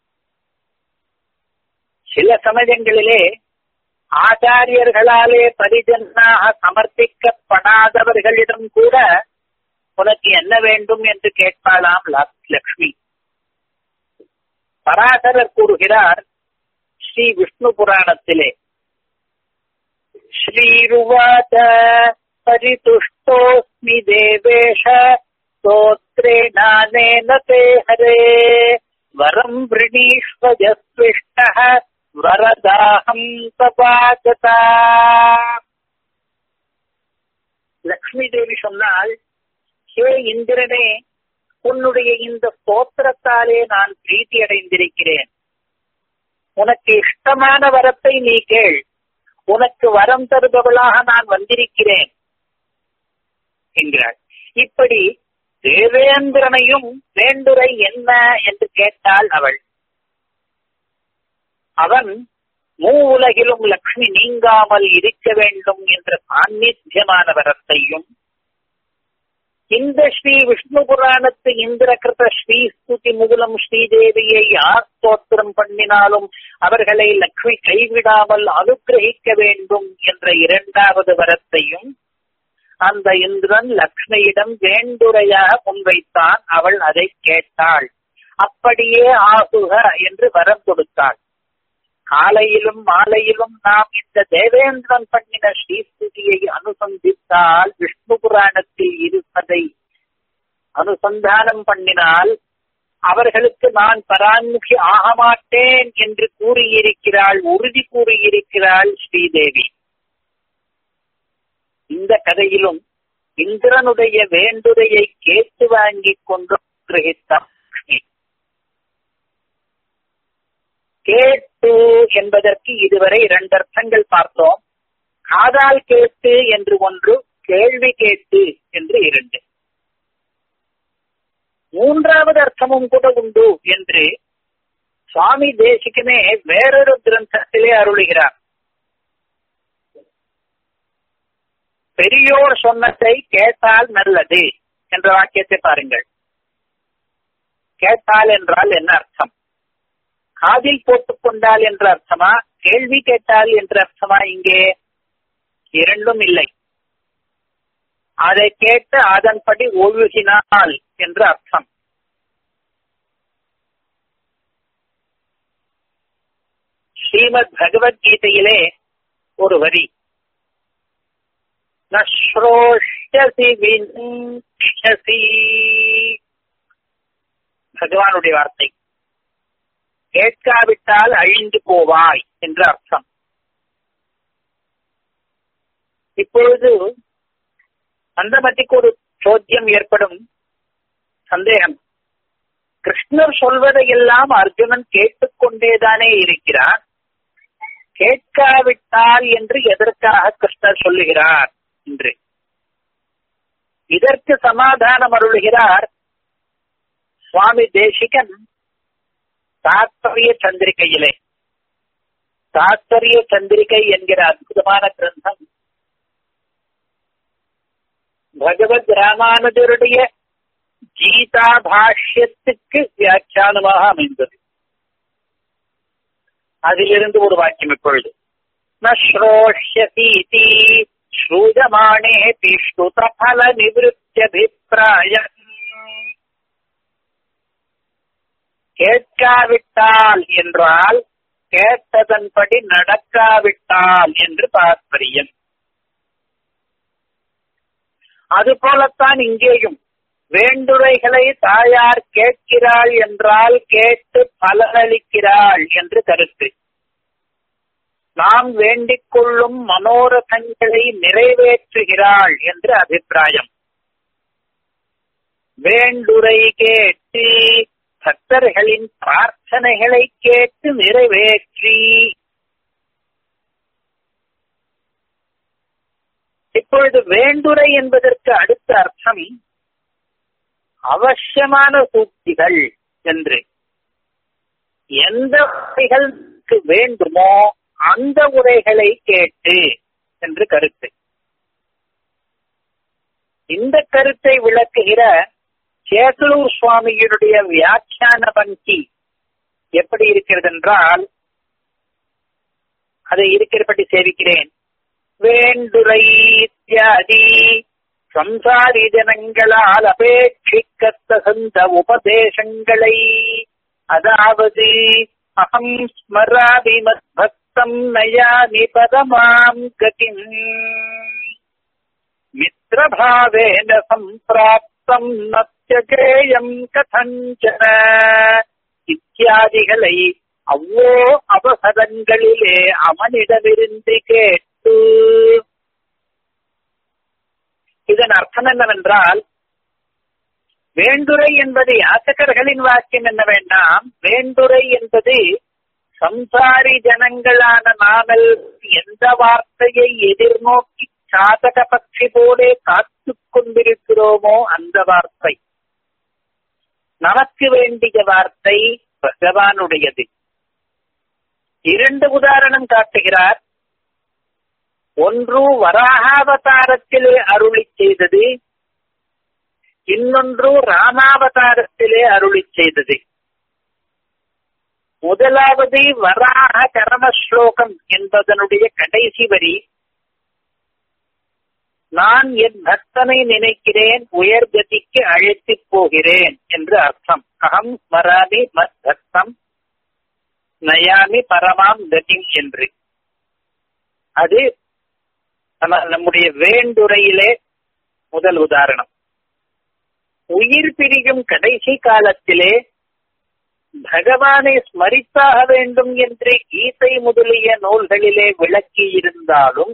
A: சில சமயங்களிலே ஆச்சாரியர்களாலே பரிஜனாக சமர்ப்பிக்கப்படாதவர்களிடம் கூட உனக்கு என்ன வேண்டும் என்று கேட்பாளாம் லக்ஷ்மி பராசரர் கூறுகிறார் ஸ்ரீ விஷ்ணு புராணத்திலே ஸ்ரீருவாச்ச பரிதுஷ்டோஸ்மி தேவேஷ स्तोत्रे नानेन ते हरे वरम् वृणीष्वजस्विष्टः வரதாகம் தபாகதா லக்ஷ்மி தேவி சொன்னால் ஹே இந்திரனே உன்னுடைய இந்த ஸ்தோத்திரத்தாலே நான் பிரீத்தி அடைந்திருக்கிறேன் உனக்கு இஷ்டமான வரத்தை நீ கேள் உனக்கு வரம் தருபவளாக நான் வந்திருக்கிறேன் என்கிறாள் இப்படி தேவேந்திரனையும் வேண்டுரை என்ன என்று கேட்டாள் அவள் அவன் மூ உலகிலும் லக்ஷ்மி நீங்காமல் இருக்க வேண்டும் என்ற சாநித்தியமான வரத்தையும் இந்த ஸ்ரீ விஷ்ணு புராணத்து இந்திர கிருத ஸ்ரீ ஸ்துதி மூலம் ஸ்ரீதேவியை யார் ஸ்தோத்திரம் பண்ணினாலும் அவர்களை லக்ஷ்மி கைவிடாமல் அனுகிரகிக்க வேண்டும் என்ற இரண்டாவது வரத்தையும் அந்த இந்திரன் லக்ஷ்மியிடம் வேண்டுரையாக முன்வைத்தான் அவள் அதை கேட்டாள் அப்படியே ஆகுக என்று வரம் கொடுத்தாள் காலையிலும் மாலையிலும் நாம் இந்த தேவேந்திரன் பண்ணின ஸ்ரீஸ்துதியை அனுசந்தித்தால் விஷ்ணு புராணத்தில் இருப்பதை அனுசந்தானம் பண்ணினால் அவர்களுக்கு நான் பரான்முகி ஆக மாட்டேன் என்று கூறியிருக்கிறாள் உறுதி கூறியிருக்கிறாள் ஸ்ரீதேவி இந்த கதையிலும் இந்திரனுடைய வேண்டுரையை கேட்டு வாங்கிக் கொண்டு கிரகித்தார் கேட்டு என்பதற்கு இதுவரை இரண்டு அர்த்தங்கள் பார்த்தோம் காதால் கேட்டு என்று ஒன்று கேள்வி கேட்டு என்று இரண்டு மூன்றாவது அர்த்தமும் கூட உண்டு என்று சுவாமி தேசிகமே வேறொரு கிரந்தத்திலே அருளுகிறார் பெரியோர் சொன்னதை கேட்டால் நல்லது என்ற வாக்கியத்தை பாருங்கள் கேட்டால் என்றால் என்ன அர்த்தம் காதில் போட்டுக் கொண்டால் என்ற அர்த்தமா கேள்வி கேட்டால் என்ற அர்த்தமா இங்கே இரண்டும் இல்லை அதை கேட்டு அதன்படி ஒழுகினால் என்ற அர்த்தம் ஸ்ரீமத் பகவத்கீதையிலே ஒரு வரி நஸ்ரோஷ்யசி வின்ஷசி பகவானுடைய வார்த்தை கேட்காவிட்டால் அழிந்து போவாய் என்று அர்த்தம் இப்பொழுது அந்த பற்றிக்கு ஒரு சோத்தியம் ஏற்படும் சந்தேகம் கிருஷ்ணர் சொல்வதையெல்லாம் அர்ஜுனன் கேட்டுக்கொண்டேதானே இருக்கிறார் கேட்காவிட்டால் என்று எதற்காக கிருஷ்ணர் சொல்லுகிறார் என்று இதற்கு சமாதானம் அருளுகிறார் சுவாமி தேசிகன் தாத்பரிய சந்திரிகையிலே தாத்பரிய சந்திரிகை என்கிற அற்புதமான கிரந்தம் பகவத் ராமானுஜருடைய கீதா பாஷ்யத்துக்கு வியாக்கியானமாக அமைந்தது அதிலிருந்து ஒரு வாக்கியம் இப்பொழுது நோஷ்யசீதி ஸ்ரூஜமானே திஷ்டுத பல நிவிருத்தியபிப்பிராயம் கேட்காவிட்டால் என்றால் கேட்டதன்படி நடக்காவிட்டால் என்று தாற்பயம் அதுபோலத்தான் இங்கேயும் வேண்டுரைகளை தாயார் கேட்கிறாள் என்றால் கேட்டு பலனளிக்கிறாள் என்று கருத்து நாம் வேண்டிக் கொள்ளும் மனோரதங்களை நிறைவேற்றுகிறாள் என்று அபிப்பிராயம் வேண்டுரை கேட்டு பக்தர்களின் பிரார்த்தனைகளை கேட்டு நிறைவேற்றி இப்பொழுது வேண்டுரை என்பதற்கு அடுத்த அர்த்தம் அவசியமான சூக்திகள் என்று எந்த உரைகளுக்கு வேண்டுமோ அந்த உரைகளை கேட்டு என்று கருத்து இந்த கருத்தை விளக்குகிற சேசலூர் சுவாமியினுடைய வியாக்கியான பங்கி எப்படி இருக்கிறது என்றால் அதை இருக்கிறபடி சேவிக்கிறேன் வேண்டுரை இத்தியாதி சம்சாரி ஜனங்களால் அபேட்சிக்கத்தகுந்த உபதேசங்களை அதாவது அகம் ஸ்மராதி மத்பக்தம் நயாமி பதமாம் கதிம் மித்ரபாவேன சம்பிராப்தம் நத்தியகேயம் கதஞ்சன இத்தியாதிகளை அவ்வோ அவசரங்களிலே அவனிடமிருந்து கேட்டு இதன் அர்த்தம் என்னவென்றால் வேண்டுரை என்பது யாசகர்களின் வாக்கியம் என்ன வேண்டாம் வேண்டுரை என்பது சம்சாரி ஜனங்களான நாமல் எந்த வார்த்தையை எதிர்நோக்கி சாதக பட்சி போலே காத்து கொண்டிருக்கிறோமோ அந்த வார்த்தை நமக்கு வேண்டிய வார்த்தை பகவானுடையது இரண்டு உதாரணம் காட்டுகிறார் ஒன்று வராகாவதாரத்திலே அருளி செய்தது இன்னொன்று ராமாவதாரத்திலே அருளி செய்தது முதலாவது வராக கரம ஸ்லோகம் என்பதனுடைய கடைசி வரி நான் என் பக்தனை நினைக்கிறேன் உயர்கதிக்கு அழைத்துப் போகிறேன் என்று அர்த்தம் அகம் வராமி மத் பக்தம் நயாமி பரமாம் கதி என்று அது நம்முடைய வேண்டுரையிலே முதல் உதாரணம் உயிர் பிரியும் கடைசி காலத்திலே பகவானை ஸ்மரித்தாக வேண்டும் என்று கீதை முதலிய நூல்களிலே விளக்கி இருந்தாலும்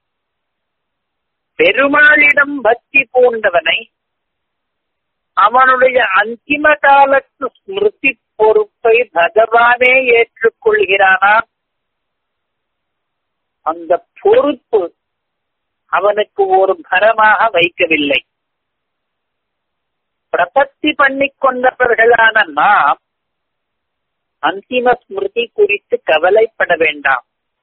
A: பெருமாளிடம் பக்தி பூண்டவனை அவனுடைய அந்திம காலத்து ஸ்மிருதி பொறுப்பை பகவானே ஏற்றுக்கொள்கிறானா அந்த பொறுப்பு அவனுக்கு ஒரு பரமாக வைக்கவில்லை பிரபத்தி பண்ணிக் கொண்டவர்களான நாம் அந்திம ஸ்மிருதி குறித்து கவலைப்பட வேண்டாம்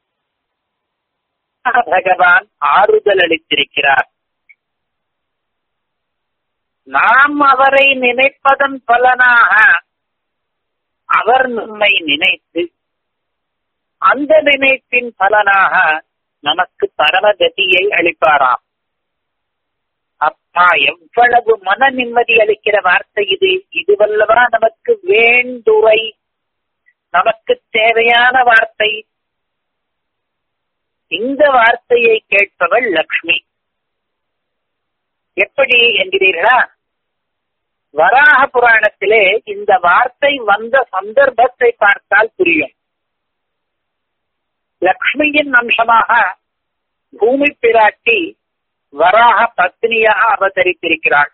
A: பகவான் ஆறுதல் அளித்திருக்கிறார் நாம் அவரை நினைப்பதன் பலனாக அவர் நம்மை நினைத்து அந்த நினைப்பின் பலனாக நமக்கு பரமகதியை அளிப்பாராம் அப்பா எவ்வளவு மன நிம்மதி அளிக்கிற வார்த்தை இது இதுவல்லவா நமக்கு வேண்டுரை நமக்கு தேவையான வார்த்தை இந்த வார்த்தையை கேட்பவள் லக்ஷ்மி எப்படி என்கிறீர்களா வராக புராணத்திலே இந்த வார்த்தை வந்த சந்தர்ப்பத்தை பார்த்தால் புரியும் லக்ஷ்மியின் அம்சமாக பூமி பிராட்டி வராக பத்னியாக அவதரித்திருக்கிறாள்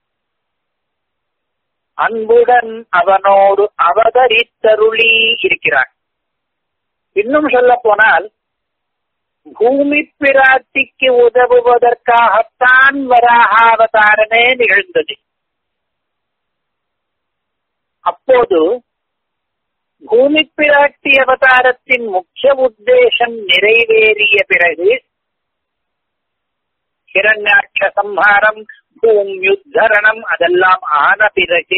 A: அன்புடன் அவனோடு அவதரித்தருளி இருக்கிறாள் இன்னும் சொல்ல போனால் பூமி பிராட்டிக்கு உதவுவதற்காகத்தான் வராக அவதாரமே நிகழ்ந்தது அப்போது பூமி பிராட்டி அவதாரத்தின் முக்கிய உத்தேசம் நிறைவேறிய பிறகு ஹிரண்யாட்ச சம்ஹாரம் பூமியுத்தரணம் அதெல்லாம் ஆன பிறகு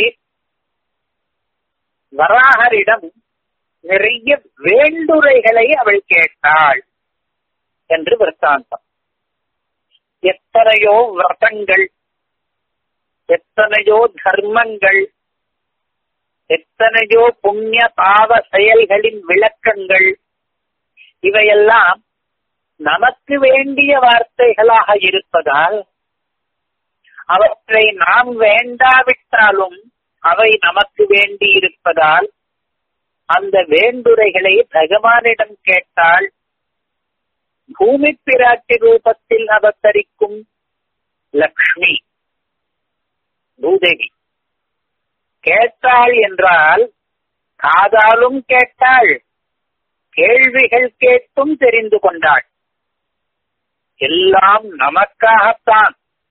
A: வராகரிடம் நிறைய வேண்டுரைகளை அவள் கேட்டாள் என்று விற்த்தாந்தம் எத்தனையோ விரதங்கள் எத்தனையோ தர்மங்கள் எத்தனையோ புண்ணிய பாவ செயல்களின் விளக்கங்கள் இவையெல்லாம் நமக்கு வேண்டிய வார்த்தைகளாக இருப்பதால் அவற்றை நாம் வேண்டாவிட்டாலும் அவை நமக்கு வேண்டி இருப்பதால் அந்த வேண்டுரைகளை பகவானிடம் கேட்டால் பூமி பிராட்டி ரூபத்தில் அவதரிக்கும் லக்ஷ்மி பூதேவி கேட்டாள் என்றால் காதாலும் கேட்டாள் கேள்விகள் கேட்டும் தெரிந்து கொண்டாள் எல்லாம் நமக்காகத்தான்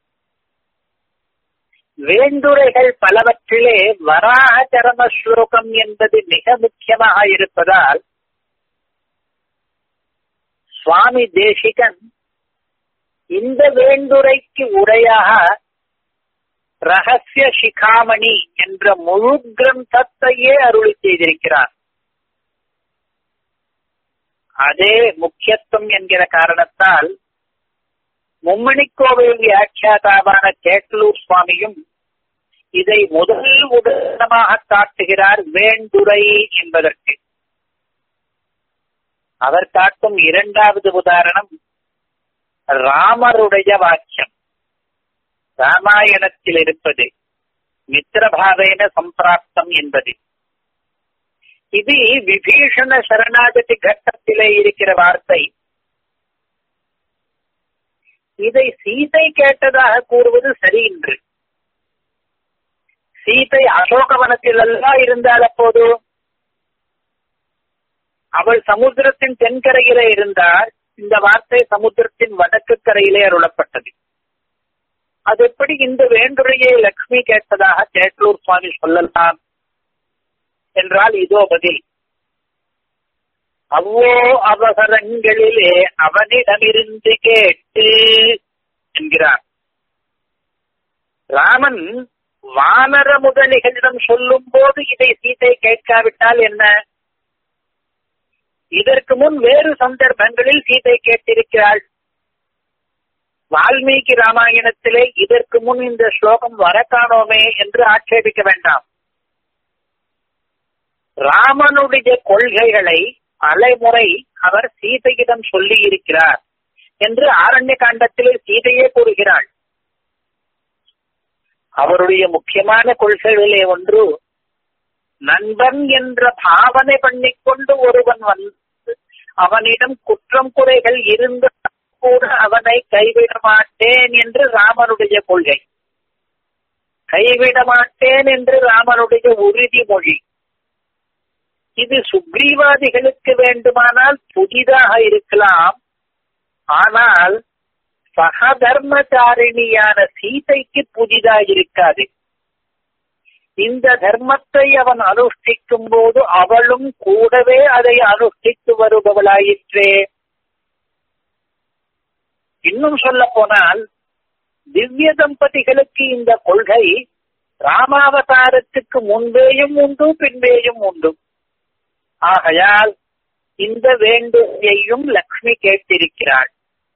A: வேண்டுரைகள் பலவற்றிலே வராக சரம ஸ்லோகம் என்பது மிக முக்கியமாக இருப்பதால் சுவாமி தேசிகன் இந்த வேண்டுரைக்கு உரையாக ரகசிய சிகாமணி என்ற முழு கிரந்தத்தையே அருளி செய்திருக்கிறார் அதே முக்கியத்துவம் என்கிற காரணத்தால் மும்மணிக்கோவில் வியாக்கியாதாவான கேட்டலூர் சுவாமியும் இதை முதல் உதாரணமாக காட்டுகிறார் வேண்டுரை என்பதற்கு அவர் காட்டும் இரண்டாவது உதாரணம் ராமருடைய வாக்கியம் ராமாயணத்தில் இருப்பது மித்திரபாவேன சம்பிராப்தம் என்பது இது விபீஷண சரணாகதி கட்டத்திலே இருக்கிற வார்த்தை இதை சீதை கேட்டதாக கூறுவது சரி என்று சீதை அசோகவனத்தில் எல்லாம் இருந்தால் அப்போது அவள் சமுத்திரத்தின் தென்கரையிலே இருந்தால் இந்த வார்த்தை சமுத்திரத்தின் வடக்கு கரையிலே அருளப்பட்டது அது எப்படி இந்த வேண்டுரையை லக்ஷ்மி கேட்டதாக சேட்டூர் சுவாமி சொல்லலாம் என்றால் இதோ பதில் அவ்வோ அவசரங்களிலே அவனிடமிருந்து கேட்டு என்கிறார் ராமன் வானர முதலிகளிடம் சொல்லும் போது இதை சீதை கேட்காவிட்டால் என்ன இதற்கு முன் வேறு சந்தர்ப்பங்களில் சீதை கேட்டிருக்கிறாள் வால்மீகி ராமாயணத்திலே இதற்கு முன் இந்த ஸ்லோகம் வர காணோமே என்று ஆட்சேபிக்க வேண்டாம் ராமனுடைய கொள்கைகளை அலைமுறை அவர் சீதையிடம் சொல்லி இருக்கிறார் என்று ஆரண்ய காண்டத்திலே சீதையே கூறுகிறாள் அவருடைய முக்கியமான கொள்கைகளிலே ஒன்று நண்பன் என்ற பாவனை பண்ணிக்கொண்டு ஒருவன் வந்து அவனிடம் குற்றம் குறைகள் இருந்த கூட அவனை கைவிட மாட்டேன் என்று ராமனுடைய கொள்கை கைவிட மாட்டேன் என்று ராமனுடைய உறுதிமொழி இது சுக்ரீவாதிகளுக்கு வேண்டுமானால் புதிதாக இருக்கலாம் ஆனால் சகதர்மச்சாரிணியான சீதைக்கு புதிதாக இருக்காது இந்த தர்மத்தை அவன் அனுஷ்டிக்கும் போது அவளும் கூடவே அதை அனுஷ்டித்து வருபவளாயிற்றே இன்னும் சொல்ல போனால் திவ்ய தம்பதிகளுக்கு இந்த கொள்கை ராமாவதாரத்துக்கு முன்பேயும் உண்டு பின்பேயும் உண்டு ஆகையால் இந்த வேண்டுகையும் லக்ஷ்மி கேட்டிருக்கிறாள்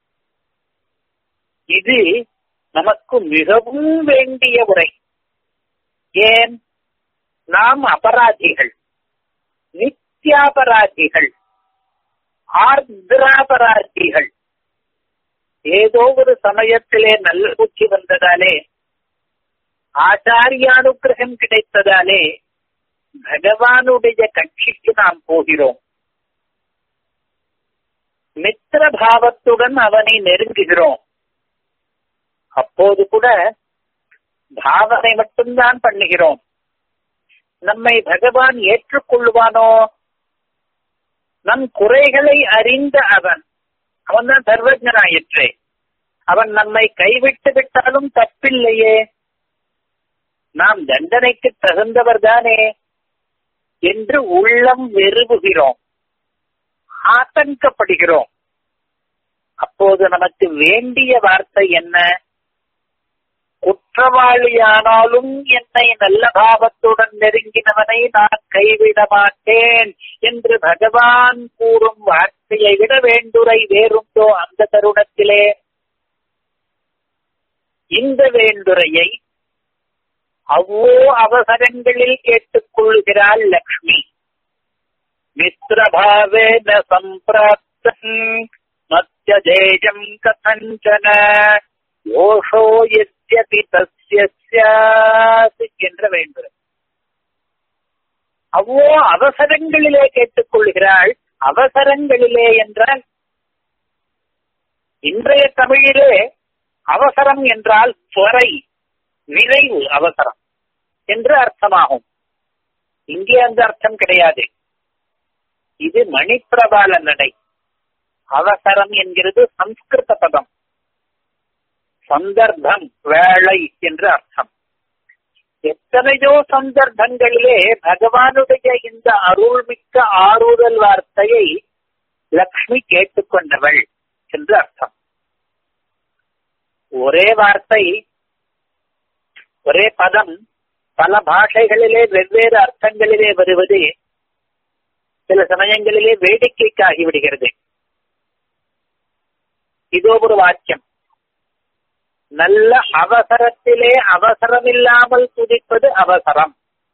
A: இது நமக்கு மிகவும் வேண்டிய உரை ஏன் நாம் அபராதிகள் நித்யாபராதிகள் ஆர்திராபராதிகள் ஏதோ ஒரு சமயத்திலே நல்ல புத்தி வந்ததாலே ஆச்சாரியானுகிரகம் கிடைத்ததாலே பகவானுடைய கட்சிக்கு நாம் போகிறோம் மித்திர பாவத்துடன் அவனை நெருங்குகிறோம் அப்போது கூட பாவனை மட்டும்தான் பண்ணுகிறோம் நம்மை பகவான் ஏற்றுக்கொள்வானோ நம் குறைகளை அறிந்த அவன் அவன் தான் சர்வஜனாயிற்றே அவன் நம்மை கைவிட்டு விட்டாலும் தப்பில்லையே நாம் தண்டனைக்கு தகுந்தவர் தானே என்று உள்ளம் வெறுவுகிறோம் ஆத்தங்கப்படுகிறோம் அப்போது நமக்கு வேண்டிய வார்த்தை என்ன குற்றவாளியானாலும் என்னை நல்ல பாவத்துடன் நெருங்கினவனை நான் கைவிட மாட்டேன் என்று பகவான் கூறும் வார்த்தையை விட வேண்டுரை வேறுண்டோ அந்த தருணத்திலே இந்த வேண்டுரையை அவ்வோ அவசரங்களில் கேட்டுக்கொள்கிறாள் லக்ஷ்மி மித்ரபாவேன சம்பிராப்தம் மத்தியதேஜம் கதஞ்சன யோஷோ எஸ்யபி தஸ்ய ஸ்யாத் என்ற வேண்டுரை அவ்வோ அவசரங்களிலே கேட்டுக்கொள்கிறாள் அவசரங்களிலே என்றால் இன்றைய தமிழிலே அவசரம் என்றால் துறை விரைவு அவசரம் என்று அர்த்தமாகும் இங்கே அந்த அர்த்தம் கிடையாது இது மணிப்பிரபால நடை அவசரம் என்கிறது சம்ஸ்கிருத பதம் சந்தர்ப்பம் வேளை என்று அர்த்தம் எத்தனையோ சந்தர்ப்பங்களிலே பகவானுடைய இந்த அருள்மிக்க ஆறுதல் வார்த்தையை லக்ஷ்மி கேட்டுக்கொண்டவள் என்று அர்த்தம் ஒரே வார்த்தை ஒரே பதம் பல பாஷைகளிலே வெவ்வேறு அர்த்தங்களிலே வருவது சில சமயங்களிலே வேடிக்கைக்காகி விடுகிறது இதோ ஒரு வாக்கியம் நல்ல அவசரத்திலே அவசரமில்லாமல் துதிப்பது அவசரம்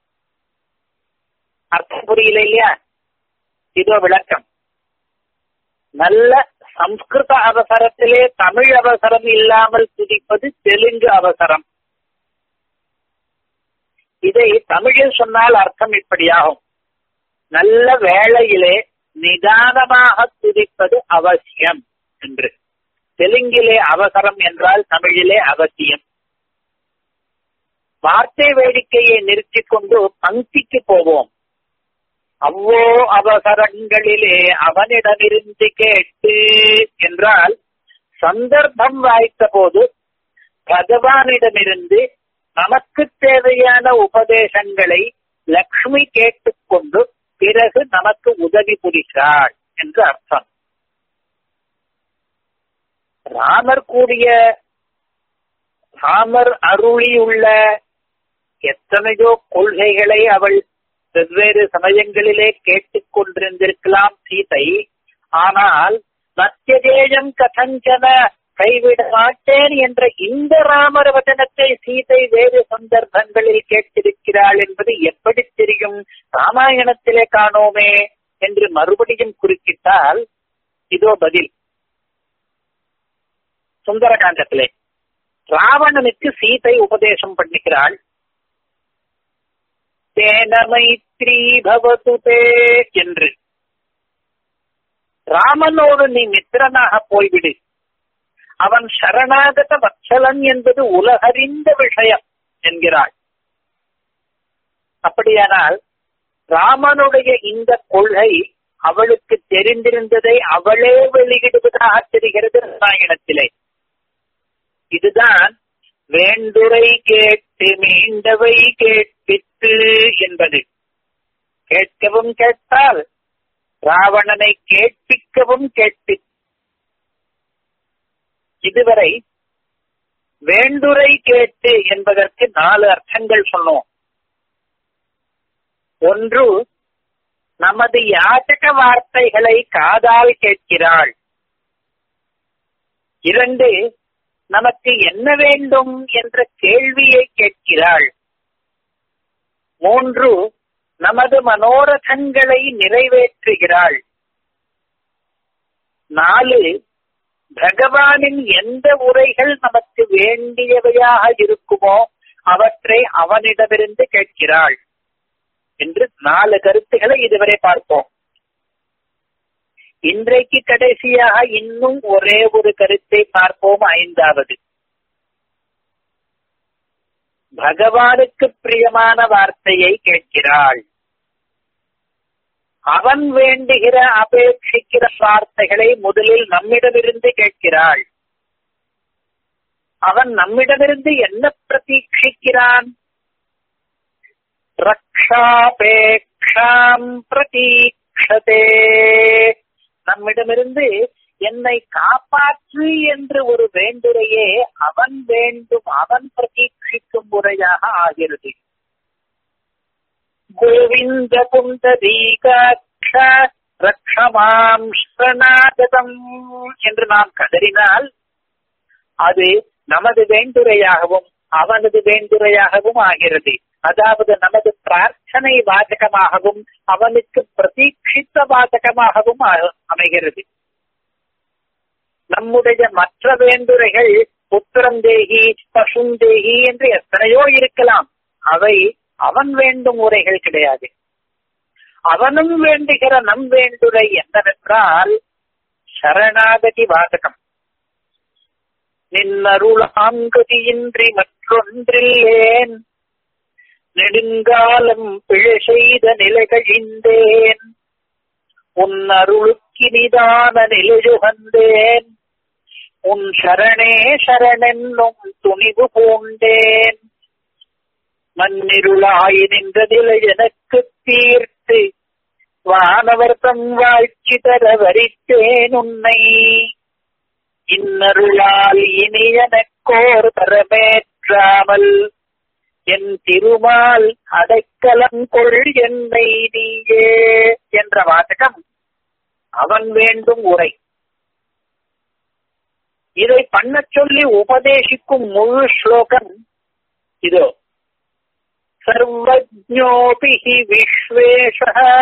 A: அர்த்தம் புரியல இல்லையா இதோ விளக்கம் நல்ல சம்ஸ்கிருத அவசரத்திலே தமிழ் அவசரம் இல்லாமல் துதிப்பது தெலுங்கு அவசரம் இதை தமிழில் சொன்னால் அர்த்தம் இப்படியாகும் நல்ல வேளையிலே நிதானமாக துதிப்பது அவசியம் என்று தெலுங்கிலே அவசரம் என்றால் தமிழிலே அவசியம் வார்த்தை வேடிக்கையை நிறுத்திக் கொண்டு பங்கிக்கு போவோம் அவ்வோ அவசரங்களிலே அவனிடமிருந்து கேட்டு என்றால் சந்தர்ப்பம் வாய்த்த போது பகவானிடமிருந்து நமக்கு தேவையான உபதேசங்களை லக்ஷ்மி கேட்டுக்கொண்டு பிறகு நமக்கு உதவி புரிகிறாள் என்று அர்த்தம் ராமர் கூடிய ராமர் அருளியுள்ள எத்தனையோ கொள்கைகளை அவள் வெவ்வேறு சமயங்களிலே கேட்டுக் கொண்டிருந்திருக்கலாம் சீதை ஆனால் மத்தியதேயம் கதஞ்சன கைவிட மாட்டேன் என்ற இந்த ராமர் வச்சனத்தை சீதை வேறு சந்தர்ப்பங்களில் கேட்டிருக்கிறாள் என்பது எப்படி தெரியும் ராமாயணத்திலே காணோமே என்று மறுபடியும் குறுக்கிட்டால் இதோ பதில் சுந்தரகாண்டத்திலே ராவணனுக்கு சீதை உபதேசம் பண்ணுகிறாள் தேன மைத்ரி பவது தே என்று ராமனோடு நீ மித்திரனாக போய்விடு அவன் சரணாகத வத்சலன் என்பது உலகறிந்த விஷயம் என்கிறாள் அப்படியானால் ராமனுடைய இந்த கொள்கை அவளுக்கு தெரிந்திருந்ததை அவளே வெளியிடுவதாக தெரிகிறது ராமாயணத்திலே இதுதான் வேண்டுரை கேட்டு மீண்டவை கேட்பித்து என்பது கேட்கவும் கேட்டால் ராவணனை கேட்பிக்கவும் கேட்பி இதுவரை வேண்டுரை கேட்டு என்பதற்கு நாலு அர்த்தங்கள் சொன்னோம் ஒன்று நமது யாச்சக வார்த்தைகளை காதால் கேட்கிறாள் இரண்டு நமக்கு என்ன வேண்டும் என்ற கேள்வியை கேட்கிறாள் மூன்று நமது மனோரதங்களை நிறைவேற்றுகிறாள் நாலு பகவானின் எந்த உரைகள் நமக்கு வேண்டியவையாக இருக்குமோ அவற்றை அவனிடமிருந்து கேட்கிறாள் என்று நாலு கருத்துக்களை இதுவரை பார்ப்போம் இன்றைக்கு கடைசியாக இன்னும் ஒரே ஒரு கருத்தை பார்ப்போம் ஐந்தாவது பகவானுக்கு பிரியமான வார்த்தையை கேட்கிறாள் அவன் வேண்டுகிற அபேட்சிக்கிற வார்த்தைகளை முதலில் நம்மிடமிருந்து கேட்கிறாள் அவன் நம்மிடமிருந்து என்ன பிரதீட்சிக்கிறான் ரக்ஷாபேக்ஷாம் பிரதீட்சதே நம்மிடமிருந்து என்னை காப்பாற்று என்று ஒரு வேண்டுரையே அவன் வேண்டும் அவன் பிரதீட்சிக்கும் முறையாக ஆகிறது கோவிந்த புண்டரீகாட்ச ரக்ஷமாம் ஸ்ரணாகதம் என்று நாம் கதறினால் அது நமது வேண்டுரையாகவும் அவனது வேண்டுரையாகவும் ஆகிறது அதாவது நமது பிரார்த்தனை வாதகமாகவும் அவனுக்கு பிரதீட்சித்த வாதகமாகவும் அமைகிறது நம்முடைய மற்ற வேண்டுரைகள் புத்திரந்தேகி பசுந்தேகி என்று எத்தனையோ இருக்கலாம் அவை அவன் வேண்டும் உரைகள் கிடையாது அவனும் வேண்டுகிற நம் வேண்டுரை என்னவென்றால் சரணாகதி வாதகம் நின்னருளாங்கதியின்றி மற்றொன்றில்லேன் நெடுங்காலம் பிழை செய்த நிலைகழிந்தேன் உன் அருளுக்கினிதான நிலையுகந்தேன் உன் சரணே சரணென்னும் துணிவு பூண்டேன் மண்ணிருளாய் நின்ற நிலை எனக்கு தீர்த்து வானவர் தம் வாழ்ச்சி தர வரித்தேன் உன்னை இன்னருளால் இனி எனக்கோர் பரமேற்றாமல் என் திருமால் அடைக்கலம் கொள் என்னை நீயே என்ற வாசகம் அவன் வேண்டும் உரை இதை பண்ண சொல்லி உபதேசிக்கும் முழு ஸ்லோகம் இதோ சர்வஜோபி விஸ்வேஷ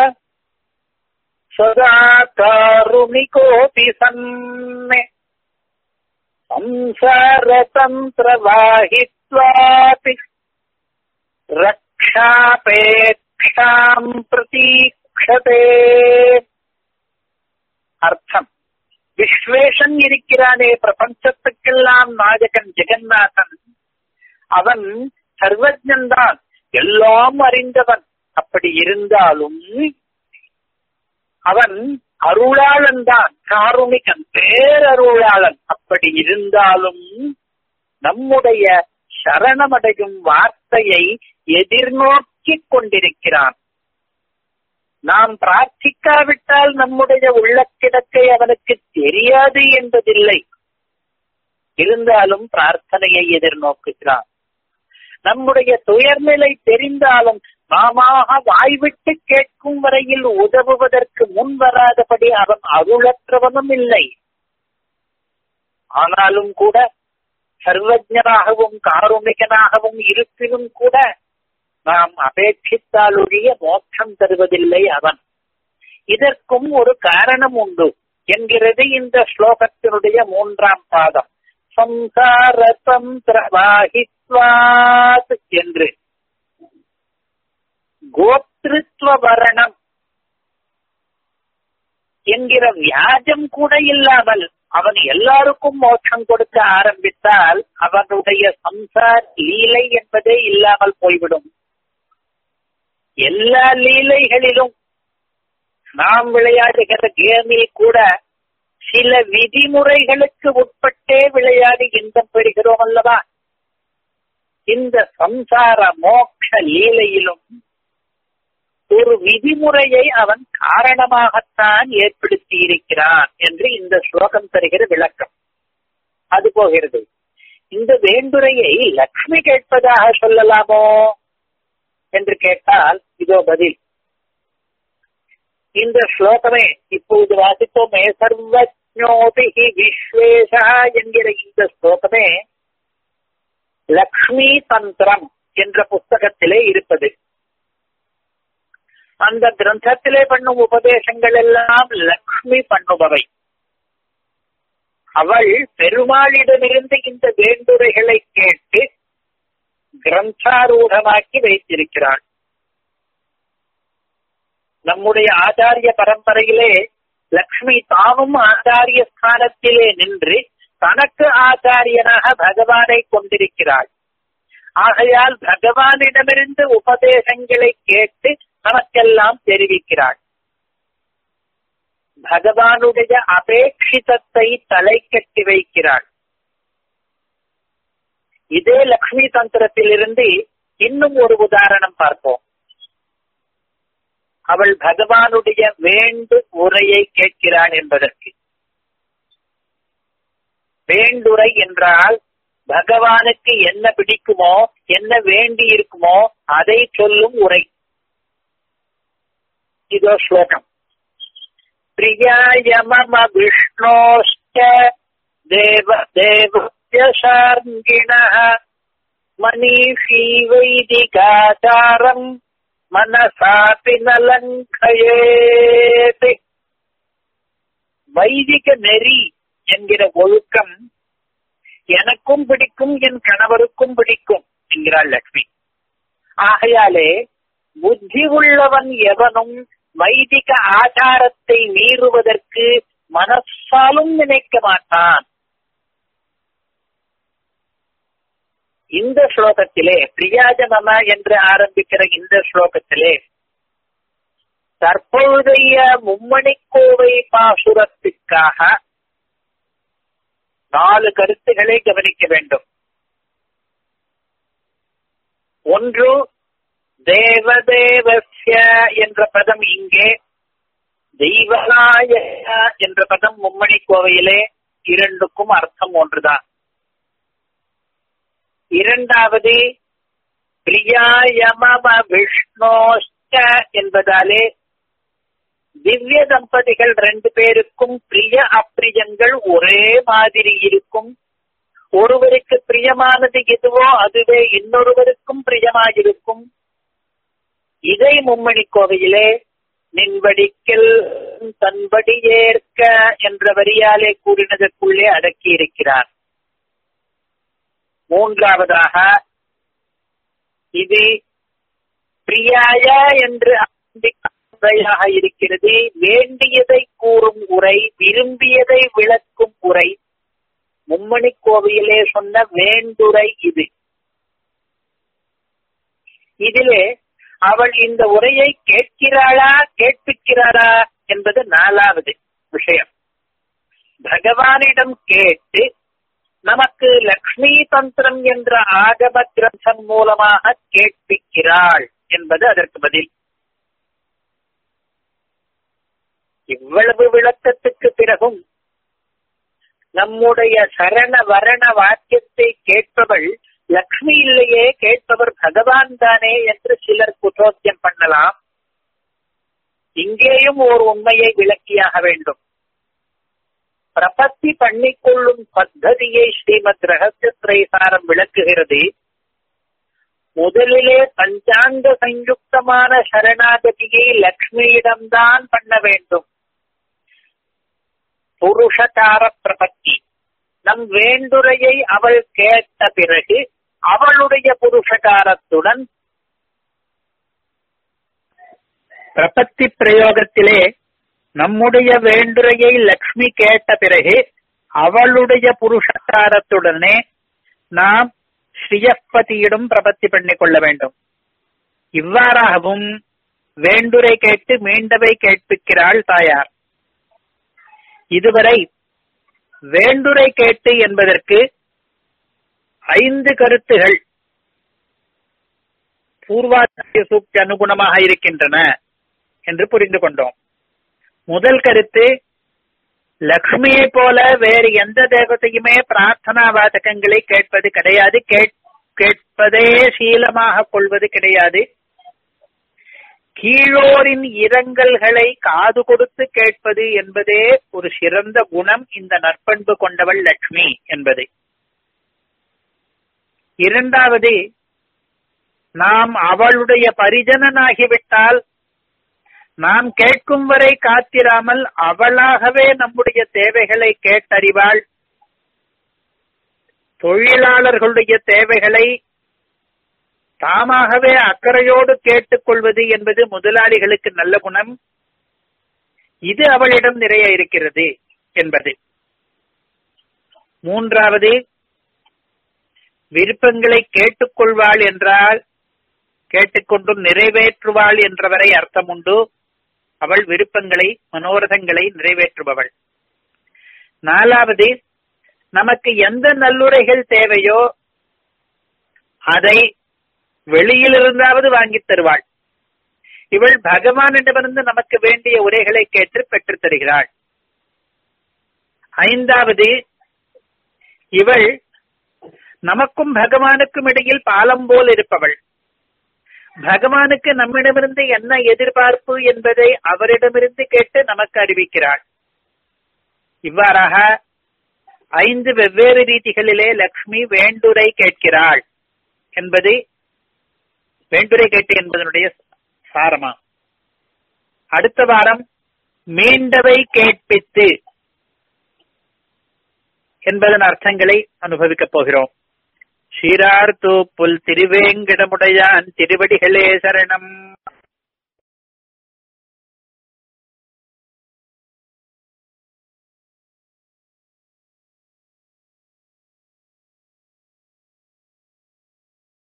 A: சதா காருணிகோபி சன்னே संसारतन्त्रवाहित्वापि ரக்ஷாபேக்ஷாம் பிரதீக்ஷதே அர்த்தம் விஸ்வேஷன் இருக்கிறானே பிரபஞ்சத்துக்கெல்லாம் நாயகன் ஜெகநாதன் அவன் சர்வஜன்தான் எல்லாம் அறிந்தவன் அப்படி இருந்தாலும் அவன் அருளாளன் தான் காருணிகன் பேரருளாளன் அப்படி இருந்தாலும் நம்முடைய சரணமடையும் வார்த்தையை எதிர்நோக்கிக் கொண்டிருக்கிறான் நாம் பிரார்த்திக்காவிட்டால் நம்முடைய உள்ளக்கிடக்கை அவனுக்கு தெரியாது என்பதில்லை இருந்தாலும் பிரார்த்தனையை எதிர்நோக்குகிறான் நம்முடைய துயர்நிலை தெரிந்தாலும் நாமாக வாய்விட்டு கேட்கும் வரையில் உதவுவதற்கு முன் வராதபடி அவன் அருளற்றவனும் இல்லை ஆனாலும் கூட சர்வஜனாகவும் காருணிகனாகவும் இருப்பினும் கூட நாம் அபேட்சித்தாலொழிய மோட்சம் தருவதில்லை அவன் இதற்கும் ஒரு காரணம் உண்டு என்கிறது இந்த ஸ்லோகத்தினுடைய மூன்றாம் பாதம் சம்சார தந்திரவாகித்வாத் என்று கோத்திருத்துவ வரணம் என்கிற வியாஜம் கூட இல்லாமல் அவன் எல்லாருக்கும் மோட்சம் கொடுக்க ஆரம்பித்தால் அவனுடைய சம்சார் லீலை என்பதே இல்லாமல் போய்விடும் எல்லா லீலைகளிலும் நாம் விளையாடுகிற கேமில் கூட சில விதிமுறைகளுக்கு உட்பட்டே விளையாடி இன்பம் பெறுகிறோம் அல்லவா இந்த சம்சார மோட்ச லீலையிலும் ஒரு விதிமுறையை அவன் காரணமாகத்தான் ஏற்படுத்தி இருக்கிறான் என்று இந்த ஸ்லோகம் தருகிற விளக்கம் அது போகிறது இந்த வேண்டுரையை லக்ஷ்மி கேட்பதாக சொல்லலாமோ என்று கேட்டால் இதோ பதில் இந்த ஸ்லோகமே இப்போது வாசிப்போமே சர்வஜோபி விஸ்வேஷா என்கிற இந்த ஸ்லோகமே லக்ஷ்மி தந்திரம் என்ற புஸ்தகத்திலே இருப்பது அந்த கிரந்தத்திலே பண்ணும் உபதேசங்கள் எல்லாம் லக்ஷ்மி பண்ணுபவை அவள் பெருமாளிடமிருந்து இந்த வேண்டுரைகளை கேட்டு கிரந்தாரூடமாக்கி வைத்திருக்கிறாள் நம்முடைய ஆச்சாரிய பரம்பரையிலே லக்ஷ்மி தானும் ஆச்சாரிய ஸ்தானத்திலே நின்று தனக்கு ஆச்சாரியனாக பகவானை கொண்டிருக்கிறாள் ஆகையால் பகவானிடமிருந்து உபதேசங்களை கேட்டு நமக்கெல்லாம் தெரிவிக்கிறாள் பகவானுடைய அபேட்சிதத்தை தலை கட்டி வைக்கிறாள் இதே லக்ஷ்மி தந்திரத்திலிருந்து இன்னும் ஒரு உதாரணம் பார்ப்போம் அவள் பகவானுடைய வேண்டு உரையை கேட்கிறாள் என்பதற்கு வேண்டுரை என்றால் பகவானுக்கு என்ன பிடிக்குமோ என்ன வேண்டி இருக்குமோ அதை சொல்லும் உரை இதோ ஸ்லோகம் பிரியாய மம விஷ்ணோஷ்ட தேவ தேவசார்கிண மனிஷி வைதிகாச்சாரம் மனசாபி நலங்கயேத் வைதிக நெறி என்கிற ஒழுக்கம் எனக்கும் பிடிக்கும் என் கணவருக்கும் பிடிக்கும் என்கிறாள் லட்சுமி ஆகையாலே புத்தி உள்ளவன் எவனும் வைதிக ஆச்சாரத்தை மீறுவதற்கு மனசாலும் நினைக்க மாட்டான் இந்த ஸ்லோகத்திலே பிரியாஜமம என்று ஆரம்பிக்கிற இந்த ஸ்லோகத்திலே தற்பொழுதைய மும்மணிக்கோவை பாசுரத்துக்காக நாலு கருத்துக்களை கவனிக்க வேண்டும் ஒன்று தேவதேவஸ்ய என்ற பதம் இங்கே தெய்வநாய என்ற பதம் மும்மணி கோவையிலே இரண்டுக்கும் அர்த்தம் ஒன்றுதான் இரண்டாவது பிரியாயமம விஷ்ணோஷ்ட என்பதாலே திவ்ய தம்பதிகள் ரெண்டு பேருக்கும் பிரிய அப்பிரியங்கள் ஒரே மாதிரி இருக்கும் ஒருவருக்கு பிரியமானது எதுவோ அதுவே இன்னொருவருக்கும் பிரியமாயிருக்கும் இதை மும்மணி கோவையிலே நின்படிக்கல் தன்படி ஏற்க என்ற வரியாலே கூறினதற்குள்ளே அடக்கி இருக்கிறார் மூன்றாவதாக இது பிரியாய என்று உரையாக இருக்கிறது வேண்டியதை கூறும் உரை விரும்பியதை விளக்கும் உரை மும்மணி கோவிலே சொன்ன வேண்டுரை இது இதிலே அவள் இந்த உரையை கேட்கிறாளா கேட்பிக்கிறாளா என்பது நாலாவது விஷயம் பகவானிடம் கேட்டு நமக்கு லக்ஷ்மி தந்திரம் என்ற ஆகம கிரந்தம் மூலமாக கேட்பிக்கிறாள் என்பது அதற்கு பதில் இவ்வளவு விளக்கத்துக்கு பிறகும் நம்முடைய சரண வரண வாக்கியத்தை கேட்பவள் லக்ஷ்மி இல்லையே கேட்பவர் பகவான் தானே என்று சிலர் குற்றோத்தியம் பண்ணலாம் இங்கேயும் ஓர் உண்மையை விளக்கியாக வேண்டும் பிரபத்தி பண்ணிக்கொள்ளும் பத்ததியை ஸ்ரீமத் ரகசிய திரைசாரம் விளக்குகிறது முதலிலே பஞ்சாங்க சயுக்தமான சரணாகதியை லக்ஷ்மியிடம்தான் பண்ண வேண்டும் புருஷகார பிரபத்தி நம் வேண்டுரையை அவள் கேட்ட பிறகு அவளுடைய புருஷகாரத்துடன் பிரபத்தி பிரயோகத்திலே நம்முடைய வேண்டுரையை லக்ஷ்மி கேட்ட பிறகு அவளுடைய புருஷகாரத்துடனே நாம் ஸ்ரீயப்பதியிடம் பிரபத்தி பண்ணிக் கொள்ள வேண்டும் இவ்வாறாகவும் வேண்டுரை கேட்டு மீண்டவை கேட்பிக்கிறாள் தாயார் இதுவரை வேண்டுரை கேட்டு என்பதற்கு ஐந்து கருத்துகள் பூர்வாச்சாரிய சூக்தி அனுகுணமாக இருக்கின்றன என்று புரிந்து கொண்டோம் முதல் கருத்து லக்ஷ்மியை போல வேறு எந்த தேவதையுமே பிரார்த்தனா வாதகங்களை கேட்பது கிடையாது கேட்பதே சீலமாக கொள்வது கிடையாது கீழோரின் இரங்கல்களை காது கொடுத்து கேட்பது என்பதே ஒரு சிறந்த குணம் இந்த நற்பண்பு கொண்டவள் லட்சுமி என்பது இரண்டாவது நாம் அவளுடைய பரிஜனனாகிவிட்டால் நாம் கேட்கும் வரை காத்திராமல் அவளாகவே நம்முடைய தேவைகளை கேட்டறிவாள் தொழிலாளர்களுடைய தேவைகளை தாமாகவே அக்கறையோடு கேட்டுக்கொள்வது என்பது முதலாளிகளுக்கு நல்ல குணம் இது அவளிடம் நிறைய இருக்கிறது என்பது மூன்றாவது விருப்பங்களை கேட்டுக்கொள்வாள் என்றால் கேட்டுக்கொண்டும் நிறைவேற்றுவாள் என்றவரை அர்த்தம் உண்டு அவள் விருப்பங்களை மனோரதங்களை நிறைவேற்றுபவள் நாலாவது நமக்கு எந்த நல்லுரைகள் தேவையோ அதை வெளியிலிருந்தாவது வாங்கித் தருவாள் இவள் பகவானிடமிருந்து நமக்கு வேண்டிய உரைகளை கேட்டு பெற்றுத் தருகிறாள் ஐந்தாவது இவள் நமக்கும் பகவானுக்கும் இடையில் பாலம் போல் இருப்பவள் பகவானுக்கு நம்மிடமிருந்து என்ன எதிர்பார்ப்பு என்பதை அவரிடமிருந்து கேட்டு நமக்கு அறிவிக்கிறாள் இவ்வாறாக ஐந்து வெவ்வேறு ரீதிகளிலே லக்ஷ்மி வேண்டுரை கேட்கிறாள் என்பது வேண்டுரை கேட்டு என்பதனுடைய சாரமா அடுத்த வாரம் மீண்டவை கேட்பித்து என்பதன் அர்த்தங்களை அனுபவிக்கப் போகிறோம் ஸ்ரீரார்த்தூ புல் திருவேங்கிடமுடையான் திருவடிகளே சரணம்